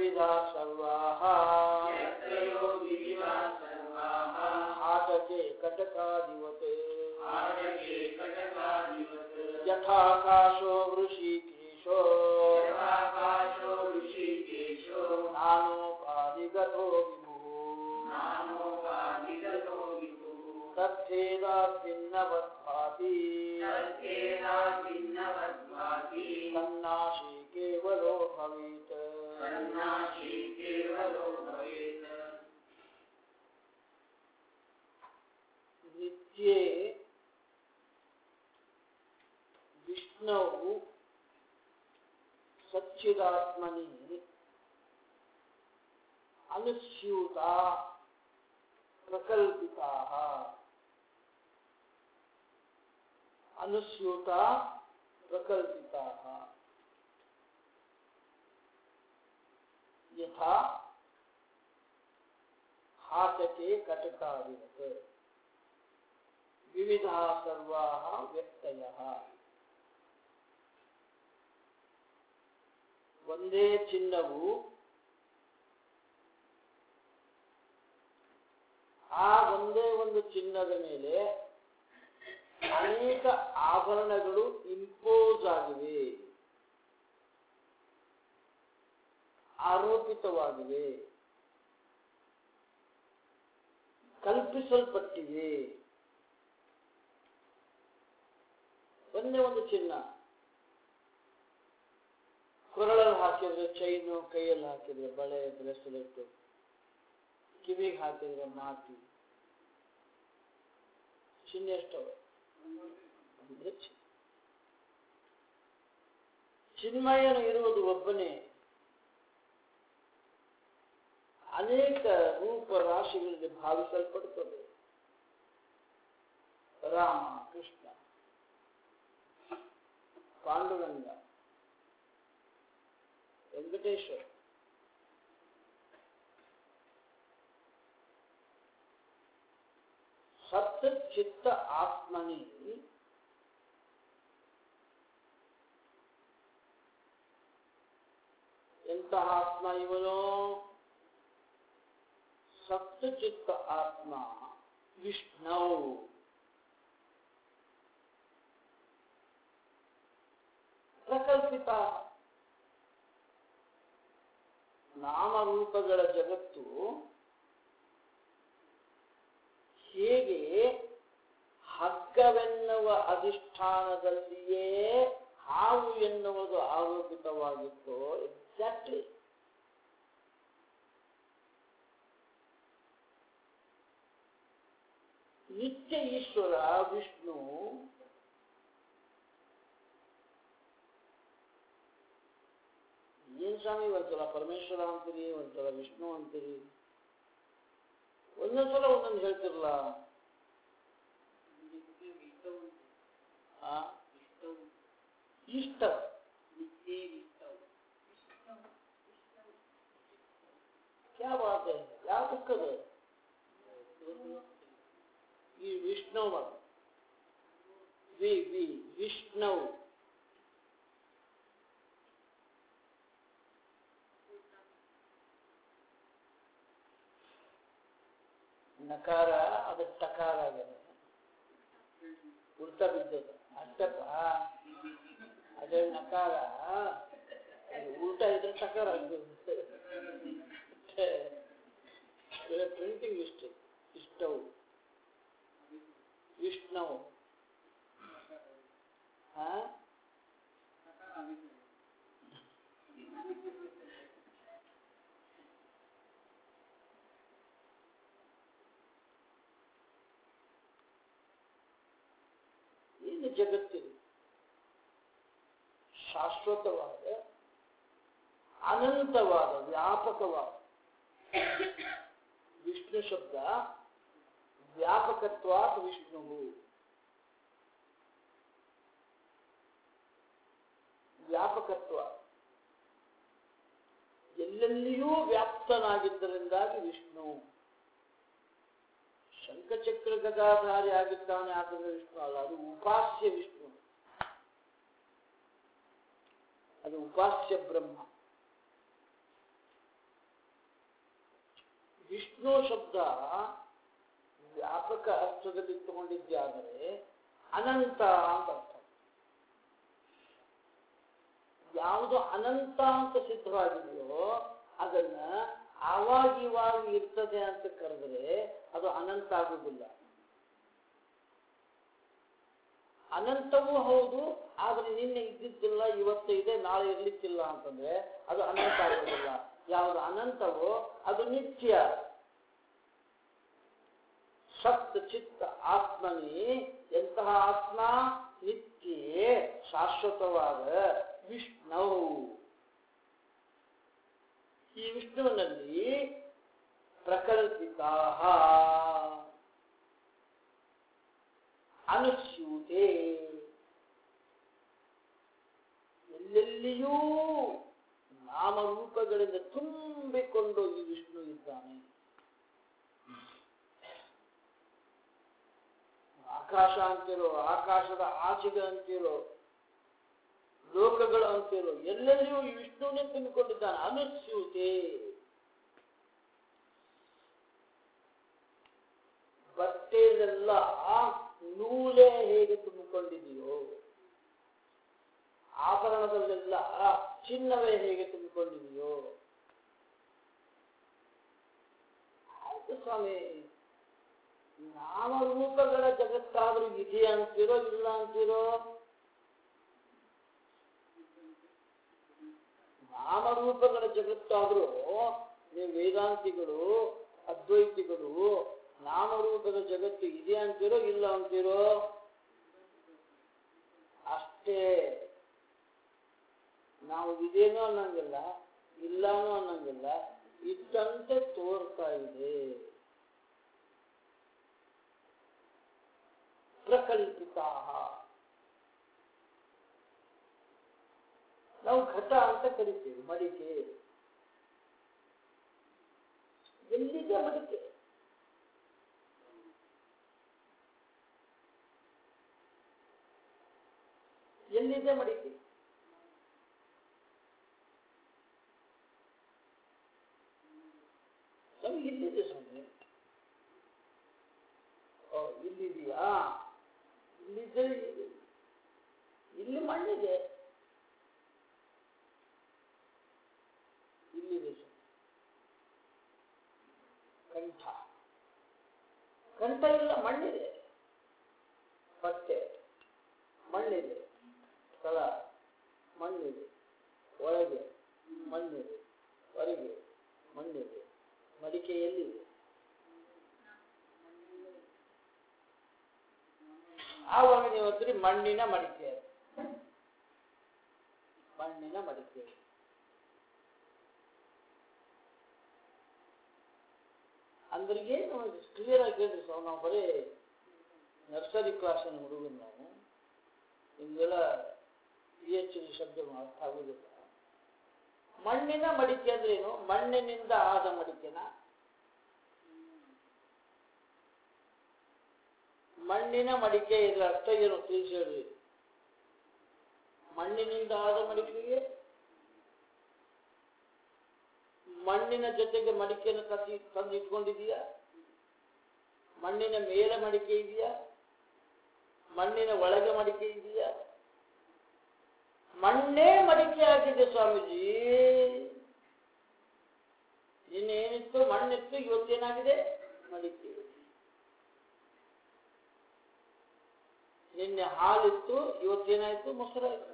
ವಿವಿಧ ಸರ್ವಾಹ यत्रयो विविधा सर्वाः ಆಟಕೆ ಕಟಕಾದಿವತ್ आरके कटकादिवत् ಯಥಾಕಾಶೋ ವೃಷಿಕೇಶೋ यथाकाशो ऋषिकेशो ನಾನೋಪಾಧಿಗತೋ ವಿಭುಃ नामोपाधिगतो विभुः ತತ್ಥೇದಾಭಿನ್ನವದ್ಭಾತಿ तत्तेनाभिन्नवद्भाति ತನ್ನಾಶಿ ಕೇವಲೋ ಭವೇತ್ सन्नाशी केवलो भवेत् ನಿತ್ಯೇ ವಿಷ್ಣವು ಸಚ್ಚಿದಾತ್ಮನಿ ಅನುಸ್ಯೂತ ಪ್ರಕಲ್ಪಿತಾ ಅನುಸ್ಯೂತ ಪ್ರಕಲ್ಪಿತಾ ಯಥಾ ಹಾಸಕೆ ಕಟಕಾವಿವತ್ ವಿವಿಧ ಸರ್ವಾ ವ್ಯಕ್ತಯ ಒಂದೇ ಚಿನ್ನವು ಆ ಒಂದೇ ಒಂದು ಚಿನ್ನದ ಮೇಲೆ ಅನೇಕ ಆಭರಣಗಳು ಇಂಪೋಸ್ ಆಗಿವೆ ಆರೋಪಿತವಾಗಿವೆ ಕಲ್ಪಿಸಲ್ಪಟ್ಟಿವೆ ಒಂದೇ ಒಂದು ಚಿನ್ನ ಕೊರಳಲ್ಲಿ ಹಾಕಿದ್ರೆ ಚೈನು ಕೈಯಲ್ಲಿ ಹಾಕಿದ್ರೆ ಬಳೆ ಬ್ರೆಸ್ಲೆಟ್ ಕಿವಿಗೆ ಹಾಕಿದ್ರೆ ಮಾತಿ ಚಿನ್ನ ಎಷ್ಟವೆ ಅಂದ್ರೆ ಚಿ- ಚಿನ್ಮಯನು ಇರುವುದು ಒಬ್ಬನೇ ಅನೇಕ ರೂಪ ರಾಶಿಗಳಲ್ಲಿ ಭಾವಿಸಲ್ಪಡುತ್ತದೆ ರಾಮ ಕೃಷ್ಣ ಪಾಂಡುರಂಗ ವೆಂಕಟೇಶ್ವರ ಸತ್ ಚಿತ್ತ ಆತ್ಮನಿ ಎಂತಹ ಆತ್ಮ ಇವನು ಸತ್ ಚಿತ್ತ ಆತ್ಮ ವಿಷ್ಣು ಪ್ರಕಲ್ಪಿತ ನಾಮರೂಪಗಳ ಜಗತ್ತು ಹೇಗೆ ಹಗ್ಗವೆನ್ನುವ ಅಧಿಷ್ಠಾನದಲ್ಲಿಯೇ ಹಾವು ಎನ್ನುವುದು ಆರೋಪಿತವಾಗಿತ್ತೋ ಎಕ್ಸಾಕ್ಟ್ಲಿ ನಿತ್ಯ ಈಶ್ವರ ವಿಷ್ಣು ಏನ್ ಸ್ವಾಮಿ ಒಂದ್ಸಲ ಪರಮೇಶ್ವರ ಅಂತೀರಿ ಒಂದ್ಸಲ ವಿಷ್ಣು ಅಂತೀರಿ ಒಂದೊಂದ್ಸಲ ಒಂದೊಂದು ಹೇಳ್ತಿರಲ್ಲ ಆ? ಇಷ್ಟ ಕ್ಯಾ ಬಾತ್ ಹೈ ಯಾವ ಬುಕ್ಕದು ಈ ವಿಷ್ಣುವ ವಿ ವಿ ವಿಷ್ಣು ನಕಾರ ಅದು ಟಕಾರ ಆಗಿದೆ ಉಲ್ಟಾ ಬಿದ್ದದ ಅಷ್ಟಪ್ಪ ಅದೇ ನಕಾರ ಅದು ಉಲ್ಟಾ ಇದ್ರೆ ಟಕಾರ ಪ್ರಿಂಟಿಂಗ್ ಇಷ್ಟು ಇಷ್ಟವು ವಿಷ್ಣು ಹಾ ಏನು ಜಗತ್ತಿದು ಶಾಶ್ವತವಾದ ಅನಂತವಾದ ವ್ಯಾಪಕವಾದ ವಿಷ್ಣು ಶಬ್ದ ವ್ಯಾಪಕತ್ವಾತ್ ವಿಷ್ಣು ವ್ಯಾಪಕತ್ವ ಎಲ್ಲೆಲ್ಲಿಯೂ ವ್ಯಾಪ್ತನಾಗಿದ್ದರಿಂದಾಗಿ ವಿಷ್ಣು ಶಂಖಚಕ್ರ ಗದಾಧಾರಿ ಆಗಿದ್ದಾನೆ ಆದ್ದರಿಂದ ವಿಷ್ಣು ಅಲ್ಲ ಅದು ಉಪಾಸ್ಯ ವಿಷ್ಣು ಅದು ಉಪಾಸ್ಯ ಬ್ರಹ್ಮ ವಿಷ್ಣು ಶಬ್ದ ವ್ಯಾಪಕ ಅರ್ಥದಲ್ಲಿ ತಗೊಂಡಿದ್ದೆ ಆದರೆ ಅನಂತ ಅಂತ ಅರ್ಥ ಯಾವುದು ಅನಂತ ಅಂತ ಸಿದ್ಧವಾಗಿದೆಯೋ ಅದನ್ನ ಆವಾಗ ಇವಾಗ ಇರ್ತದೆ ಅಂತ ಕರೆದ್ರೆ ಅದು ಅನಂತ ಆಗುವುದಿಲ್ಲ ಅನಂತವೂ ಹೌದು ಆದ್ರೆ ನಿನ್ನೆ ಇದ್ದಿದ್ದಿಲ್ಲ ಇವತ್ತು ಇದೆ ನಾಳೆ ಇರ್ಲಿಕ್ಕಿಲ್ಲ ಅಂತಂದ್ರೆ ಅದು ಅನಂತ ಆಗುವುದಿಲ್ಲ ಯಾವುದು ಅನಂತವೋ ಅದು ನಿತ್ಯ ಸತ್ ಚಿತ್ತ ಆತ್ಮನಿ ಎಂತಹ ಆತ್ಮ ನಿತ್ಯೇ ಶಾಶ್ವತವಾದ ವಿಷ್ಣು ಈ ವಿಷ್ಣುವಿನಲ್ಲಿ ಪ್ರಕಲ್ಪಿತಾ ಅನುಸ್ಯೂತೆ ಎಲ್ಲೆಲ್ಲಿಯೂ ನಾಮರೂಪಗಳಿಂದ ತುಂಬಿಕೊಂಡು ಈ ವಿಷ್ಣು ಇದ್ದಾನೆ ಆಕಾಶ ಅಂತಿರೋ ಆಕಾಶದ ಆಚೆಗೆ ಅಂತಿರೋ ಲೋಕಗಳು ಅಂತಿರೋ ಎಲ್ಲೆಲ್ಲಿಯೂ ಈ ವಿಷ್ಣುವನ್ನೇ ತುಂಬಿಕೊಂಡಿದ್ದಾನೆ ಅನುಸ್ಯೂತೆ ಬಟ್ಟೆಯಲ್ಲೆಲ್ಲ ನೂಲೆ ಹೇಗೆ ತುಂಬಿಕೊಂಡಿದೆಯೋ ಆಭರಣದಲ್ಲೆಲ್ಲ ಚಿನ್ನವೇ ಹೇಗೆ ತುಂಬಿಕೊಂಡಿದೆಯೋ ಆಯ್ತು ಸ್ವಾಮಿ ನಾಮರೂಪಗಳ ಜಗತ್ತಾದ್ರೂ ಇದೆ ಅಂತೀರೋ ಇಲ್ಲ ಅಂತೀರೋ ನಾಮರೂಪಗಳ ಜಗತ್ತಾದ್ರೂ ನೀವು ವೇದಾಂತಿಗಳು ಅದ್ವೈತಿಗಳು ನಾಮರೂಪದ ಜಗತ್ತು ಇದೆ ಅಂತೀರೋ ಇಲ್ಲ ಅಂತೀರೋ ಅಷ್ಟೇ ನಾವು ಇದೇನೋ ಅನ್ನಂಗಿಲ್ಲ ಇಲ್ಲಾನೋ ಅನ್ನಂಗಿಲ್ಲ ಇದ್ದಂತೆ ತೋರ್ತಾ ಇದೆ ಪ್ರಕಲ್ಪಿತಾ ನಾವು ಘಟ ಅಂತ ಕರಿತೀವಿ ಮಡಿಕೆ ಎಲ್ಲಿದೆ ಮಡಿಕೆ ಎಲ್ಲಿದೆ ಮಡಿಕೆ ನಮ್ಗೆ ಇಲ್ಲಿದೆ ಸ್ವಾಮಿ ಓ ಇಲ್ಲಿದೆಯಾ ಇಲ್ಲಿದೆ ಇಲ್ಲಿ ಮಣ್ಣಿದೆ ಇಲ್ಲಿದೆ ಸ್ವಾಮಿ ಕಂಠ ಕಂಠ ಇಲ್ಲ ಮಣ್ಣಿದೆ ಬಟ್ಟೆ ಮಣ್ಣಿದೆ ಸ್ಥಳ ಮಣ್ಣಿದೆ ಒಳಗೆ ಮಣ್ಣಿದೆ ಹೊರಗೆ ಮಣ್ಣಿದೆ ಮಡಿಕೆ ಎಲ್ಲಿದೆ ಆವಾಗ ನೀವು ಹತ್ರಿ ಮಣ್ಣಿನ ಮಡಿಕೆ ಮಣ್ಣಿನ ಮಡಿಕೆ ಅಂದ್ರೆ ಏನು ಕ್ಲಿಯರ್ ಆಗಿ ಹೇಳ್ರಿ ಸರ್ ನಾವು ಬರೀ ನರ್ಸರಿ ಕ್ಲಾಸಿನ ಹುಡುಗರು ನಾವು ನಿಮಗೆಲ್ಲ ಪಿ ಎಚ್ ಡಿ ಶಬ್ದ ಅರ್ಥ ಆಗುದಿಲ್ಲ ಮಣ್ಣಿನ ಮಡಿಕೆ ಅಂದ್ರೇನು ಮಣ್ಣಿನಿಂದ ಆದ ಮಡಿಕೆನ ಮಣ್ಣಿನ ಮಡಿಕೆ ಇದರ ಅರ್ಥ ಏನು ತಿಳಿಸಿ ಹೇಳ್ರಿ ಮಣ್ಣಿನಿಂದ ಆದ ಮಡಿಕೆಗೆ ಮಣ್ಣಿನ ಜೊತೆಗೆ ಮಡಿಕೆಯನ್ನು ಕಸಿ ತಂದು ಇಟ್ಕೊಂಡಿದೀಯಾ ಮಣ್ಣಿನ ಮೇಲೆ ಮಡಿಕೆ ಇದೆಯಾ ಮಣ್ಣಿನ ಒಳಗೆ ಮಡಿಕೆ ಇದೆಯಾ ಮಣ್ಣೇ ಮಡಿಕೆ ಆಗಿದೆ ಸ್ವಾಮೀಜಿ ಇನ್ನೇನಿತ್ತು ಮಣ್ಣಿತ್ತು ಇವತ್ತೇನಾಗಿದೆ ಮಡಿಕೆ ನಿನ್ನೆ ಹಾಲಿತ್ತು ಇವತ್ತೇನಾಯ್ತು ಮೊಸರಾಯ್ತು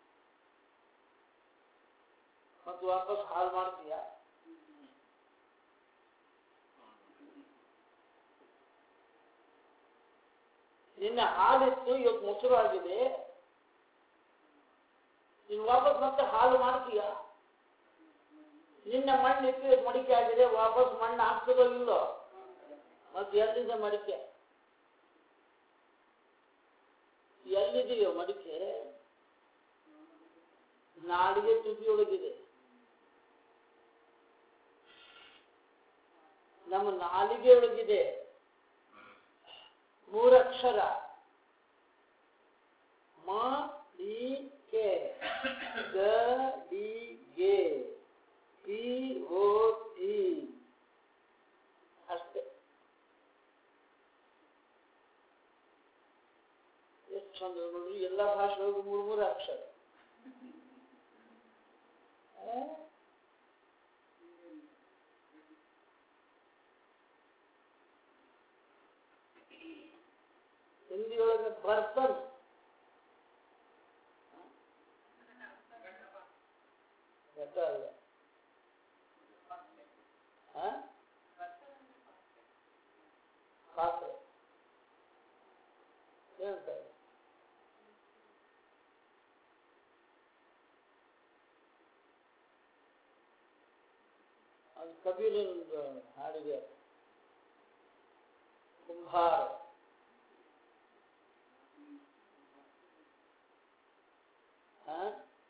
ಮತ್ತು ವಾಪಸ್ ಹಾಲು ಮಾಡ್ತೀಯಾ ನಿನ್ನೆ ಹಾಲಿತ್ತು ಇವತ್ತು ಮೊಸರು ಆಗಿದೆ ನೀನು ವಾಪಸ್ ಮತ್ತೆ ಹಾಲು ಮಾಡ್ತೀಯ ನಿನ್ನ ಮಣ್ಣಿತ್ತು ಇವತ್ತು ಮಡಿಕೆ ಆಗಿದೆ ವಾಪಸ್ ಮಣ್ಣು ಹಾಕ್ತದೋ ಇಲ್ಲೋ ಮತ್ತೆ ಎಲ್ಲಿದೆ ಮಡಿಕೆ ಎಲ್ಲಿದೆಯೋ ಮಡಿಕೆ ನಾಡಿಗೆ ತುದಿಯೊಳಗಿದೆ ನಮ್ಮ ನಾಲಿಗೆ ಒಳಗಿದೆ ಮೂರಕ್ಷರ ಮ ಡಿ ಕೆ ಗ ಡಿ ಗೆ ಇ ಓ ಟಿ ಎಲ್ಲ ಭಾಷೆ ಒಳಗೂ ಮೂರು ಮೂರು ಅಕ್ಷರ ಆ? ಹಿಂದಿ ಒಳಗೆ ಬರ್ಸನ್ ಘಟ ಅಲ್ಲ ಆ? ಪಾತ್ರೆ ಹೇಳ್ತಾರೆ ಅದು ಕಬೀರನೊಂದು ಹಾಡಿಗೆ ಕುಂಭಾರ ಆ?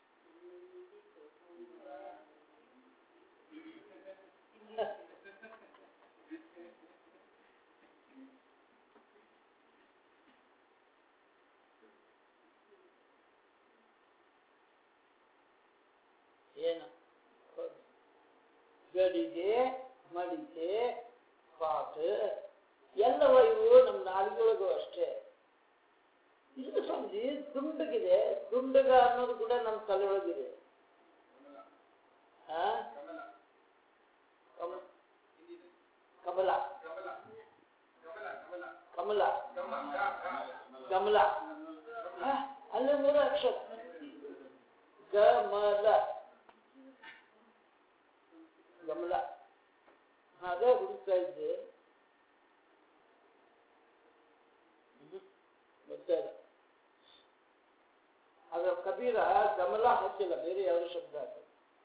ಏನು ಹೌದು. ಗಡಿಗೆ ಮಡಿಕೆ ಪಾಟ್ ಎಲ್ಲವ ಇವು ನಮ್ಮ ನಾಡಿಗೆಯೊಳಗೂ ಅಷ್ಟೇ ಇಲ್ಲ ಸ್ವಾಮೀಜಿ ದುಂಡಗಿದೆ ದುಂಡಗ ಅನ್ನೋದು ಕೂಡ ನಮ್ಮ ತಲೆಯೊಳಗಿದೆ ಆ? ಕಮ- ಕಮಲ ಕಮಲ ಕಮಲ ಆ, ಅಲ್ಲೇ ಮೂರು ಅಕ್ಷರ ಗಮಲ ಗಮಲ ಅದೇ ಹುಡುಕ್ತಾ ಇದ್ದೆ ಹ್ಮ್. ಗೊತ್ತಿಲ್ಲ ಆದ್ರೆ ಕಬೀರ ಗಮಲ ಹಾಕಿಲ್ಲ ಬೇರೆ ಯಾವುದು ಶಬ್ದ ಹಾಕಿಲ್ಲ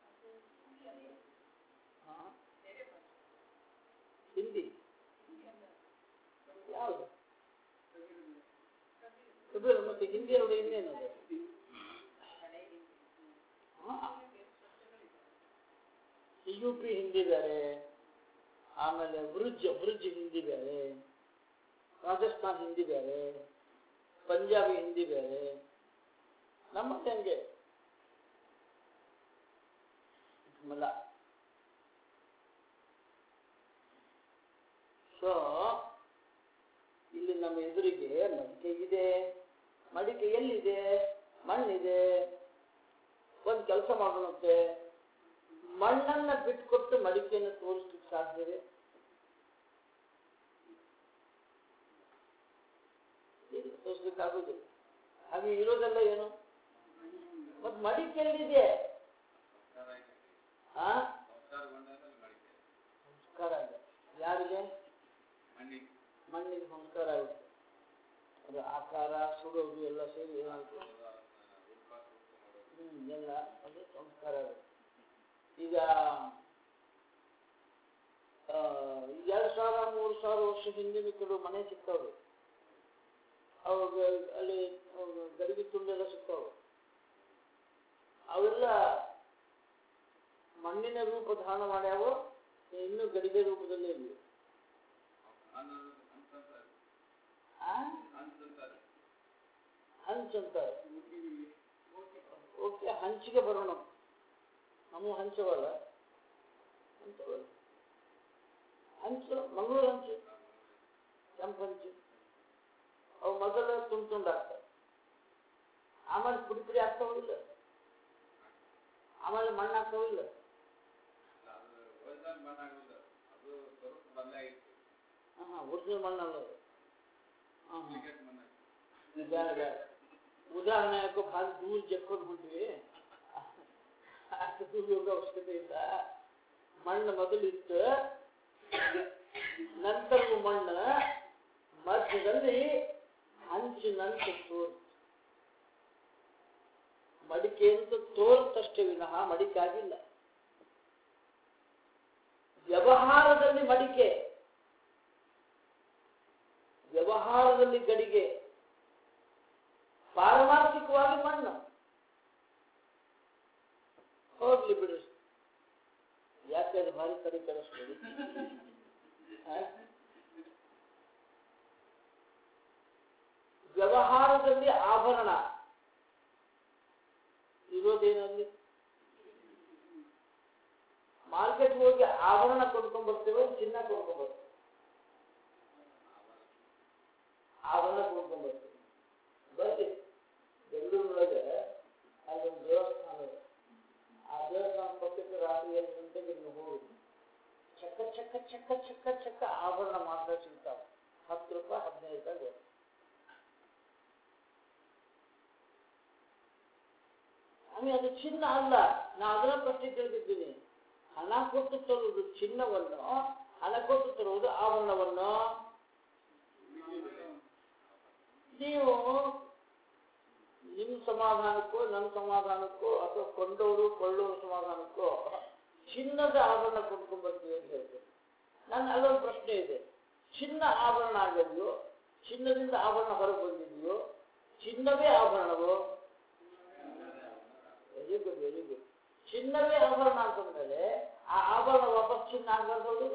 ಹಾ? ಹಿಂದಿ ಯಾವುದು ಕಬೀರ ಮತ್ತೆ ಹಿಂದಿ ಎರಡು ಇನ್ನೇನದು ಹಾ. ಯು ಪಿ ಹಿಂದಿ ಬೇರೆ ಆಮೇಲೆ ಬ್ರಿಡ್ಜ್ ಬ್ರಿಡ್ಜ್ ಹಿಂದಿ ಬೇರೆ ರಾಜಸ್ಥಾನ್ ಹಿಂದಿ ಬೇರೆ ಪಂಜಾಬಿ ಹಿಂದಿ ಬೇರೆ ನಮ್ಮಲ್ಲಿ ಹಂಗೆ ಮಲ್ಲ ಸೊ ಇಲ್ಲಿ ನಮ್ಮ ಎದುರಿಗೆ ಮಡಿಕೆ ಇದೆ ಮಡಿಕೆ ಎಲ್ಲಿದೆ ಮಣ್ಣಿದೆ ಒಂದು ಕೆಲಸ ಮಾಡೋಣಂತೆ ಮಣ್ಣನ್ನ ಬಿಟ್ಕೊಟ್ಟು ಮಡಿಕೆಯನ್ನು ತೋರಿಸ್ಲಿಕ್ಕೆ ಸಾಧ್ಯವೇ ಇಲ್ಲ ತೋರಿಸ್ಲಿಕ್ಕೆ ಆಗುದಿಲ್ಲ ಹಾಗೆ ಇರೋದೆಲ್ಲ ಏನು ಮತ್ ಮಡಿಕೆ ಎಲ್ಲಿದೆ ಆ ಸಂಸ್ಕಾರ ಇದೆ ಯಾರಿಗೆ ಮಣ್ಣಿಗೆ ಸಂಸ್ಕಾರ ಆಗುತ್ತೆ ಅದು ಆಕಾರ ಸುಡೋದು ಎಲ್ಲ ಸೇರಿ ಏನಾಗುತ್ತೆ ಹ್ಮ್ ಎಲ್ಲ ಅದು ಸಂಸ್ಕಾರ ಆಗುತ್ತೆ ಈಗ ಆ, ಈಗ ಎರಡು ಸಾವಿರ ಮೂರು ಸಾವಿರ ವರ್ಷ ಹಿಂದಿನ ಕೆಲವು ಮನೆ ಸಿಗ್ತಾವ್ರು ಅವಾಗ ಅಲ್ಲಿ ಅವಾಗ ಗಡಿಗೆ ತುಂಡೆಲ್ಲ ಸಿಗ್ತಾವ ಅವೆಲ್ಲ ಮಣ್ಣಿನ ರೂಪ ಧಾರಣ ಮಾಡ್ಯಾವ ಇನ್ನೂ ಗಡಿಗೆ ರೂಪದಲ್ಲೇ ಇವೆ ಆ? ಹಂಚ್ ಅಂತಾರೆ ಓಕೆ ಹಂಚಿಗೆ ಬರೋಣ ನಮ್ಮ ಹಂಚವಲ್ಲ ಹಂಚವಲ್ಲ ಹಂಚು ಮಂಗಳೂರು ಹಂಚು ಕೆಂಪು ಹಂಚು ಅವು ಮೊದಲು ತುಂಡು ತುಂಡು ಆಗ್ತವೆ ಆಮೇಲೆ ಪುಡಿ ಪುಡಿ ಆಗ್ತಾವ ಇಲ್ಲ ಆಮೇಲೆ ಮಣ್ಣು ಆಗ್ತಾವ ಇಲ್ಲ ಹಾಂ ಹಾಂ ಒರಿಜಿನಲ್ ಮಣ್ಣು ಅಲ್ಲ ಅದು ಹಾಂ ಹಾಂ ಬೇಡ ಬೇಡ ಉದಾಹರಣೆ ಯಾಕೋ ಭಾಳ ದೂರ ಜಕ್ಕೊಂಡು ಹೊಂಟ್ವಿ ಅಷ್ಟು ದೂರ ಹೋಗೋ ಅವಶ್ಯಕತೆ ಇಲ್ಲ ಮಣ್ಣು ಮೊದಲಿತ್ತು ನಂತರವು ಮಣ್ಣು ಮಧ್ಯದಲ್ಲಿ ಹಂಚಿನಂತೆ ತೋರ್ ಮಡಿಕೆ ಅಂತ ತೋರುತ್ತಷ್ಟೇ ವಿನಃ ಮಡಿಕೆ ಆಗಿಲ್ಲ ವ್ಯವಹಾರದಲ್ಲಿ ಮಡಿಕೆ ವ್ಯವಹಾರದಲ್ಲಿ ಗಡಿಗೆ ಪಾರಮಾರ್ಥಿಕವಾಗಿ ಮಣ್ಣು ಹೋಗ್ಲಿ ಬಿಡ್ರಿ ಯಾಕೆ ಅದು ಭಾರಿ ಕಡೆ ಕಳಿಸ್ಬೇಡಿ ಆ? ವ್ಯವಹಾರದಲ್ಲಿ ಆಭರಣ ಇರೋದೇನಲ್ಲಿ ಮಾರ್ಕೆಟ್ ಹೋಗಿ ಆಭರಣ ಕೊಂಡ್ಕೊಂಡ್ ಬರ್ತೇವೆ ಚಿನ್ನ ಕೊಂಡ್ಕೊಂಡ್ ಬರ್ತೇವೆ ಆಭರಣ ಕೊಂಡ್ಕೊಂಡ್ ಬರ್ತೇವೆ ಬರ್ರಿ ಸ್ವಾಮಿ ಅದು ಚಿನ್ನ ಅಲ್ಲ ನಾ ಅದನ್ನ ಪ್ರಶ್ನೆ ಕೇಳ್ತಿದ್ದೀನಿ ಹಣ ಕೊಟ್ಟು ತರುವುದು ಚಿನ್ನವನ್ನು ಹಣ ಕೊಟ್ಟು ತರುವುದು ಆಭರಣವನ್ನು ನೀವು ನಿಮ್ಮ ಸಮಾಧಾನಕ್ಕೋ ನನ್ನ ಸಮಾಧಾನಕ್ಕೋ ಅಥವಾ ಕೊಂಡವರು ಕೊಳ್ಳೋರು ಸಮಾಧಾನಕ್ಕೋ ಚಿನ್ನದ ಆಭರಣ ಕೊಂಡ್ಕೊಂಡ್ ಬರ್ತೀವಿ ಅಂತ ಹೇಳ್ತೇನೆ ನನ್ನ ಅಲ್ಲೊಂದು ಪ್ರಶ್ನೆ ಇದೆ ಚಿನ್ನ ಆಭರಣ ಆಗಿದೆಯೋ ಚಿನ್ನದಿಂದ ಆಭರಣ ಹೊರಗೆ ಬಂದಿದೆಯೋ ಚಿನ್ನವೇ ಆಭರಣವೋ ವೆರಿ ಗುಡ್ ವೆರಿ ಗುಡ್ ಚಿನ್ನವೇ ಆಭರಣ ಅಂತಂದ್ಮೇಲೆ ಆ ಆಭರಣ ವಾಪಸ್ ಚಿನ್ನ ಆಗಬಾರ್ದು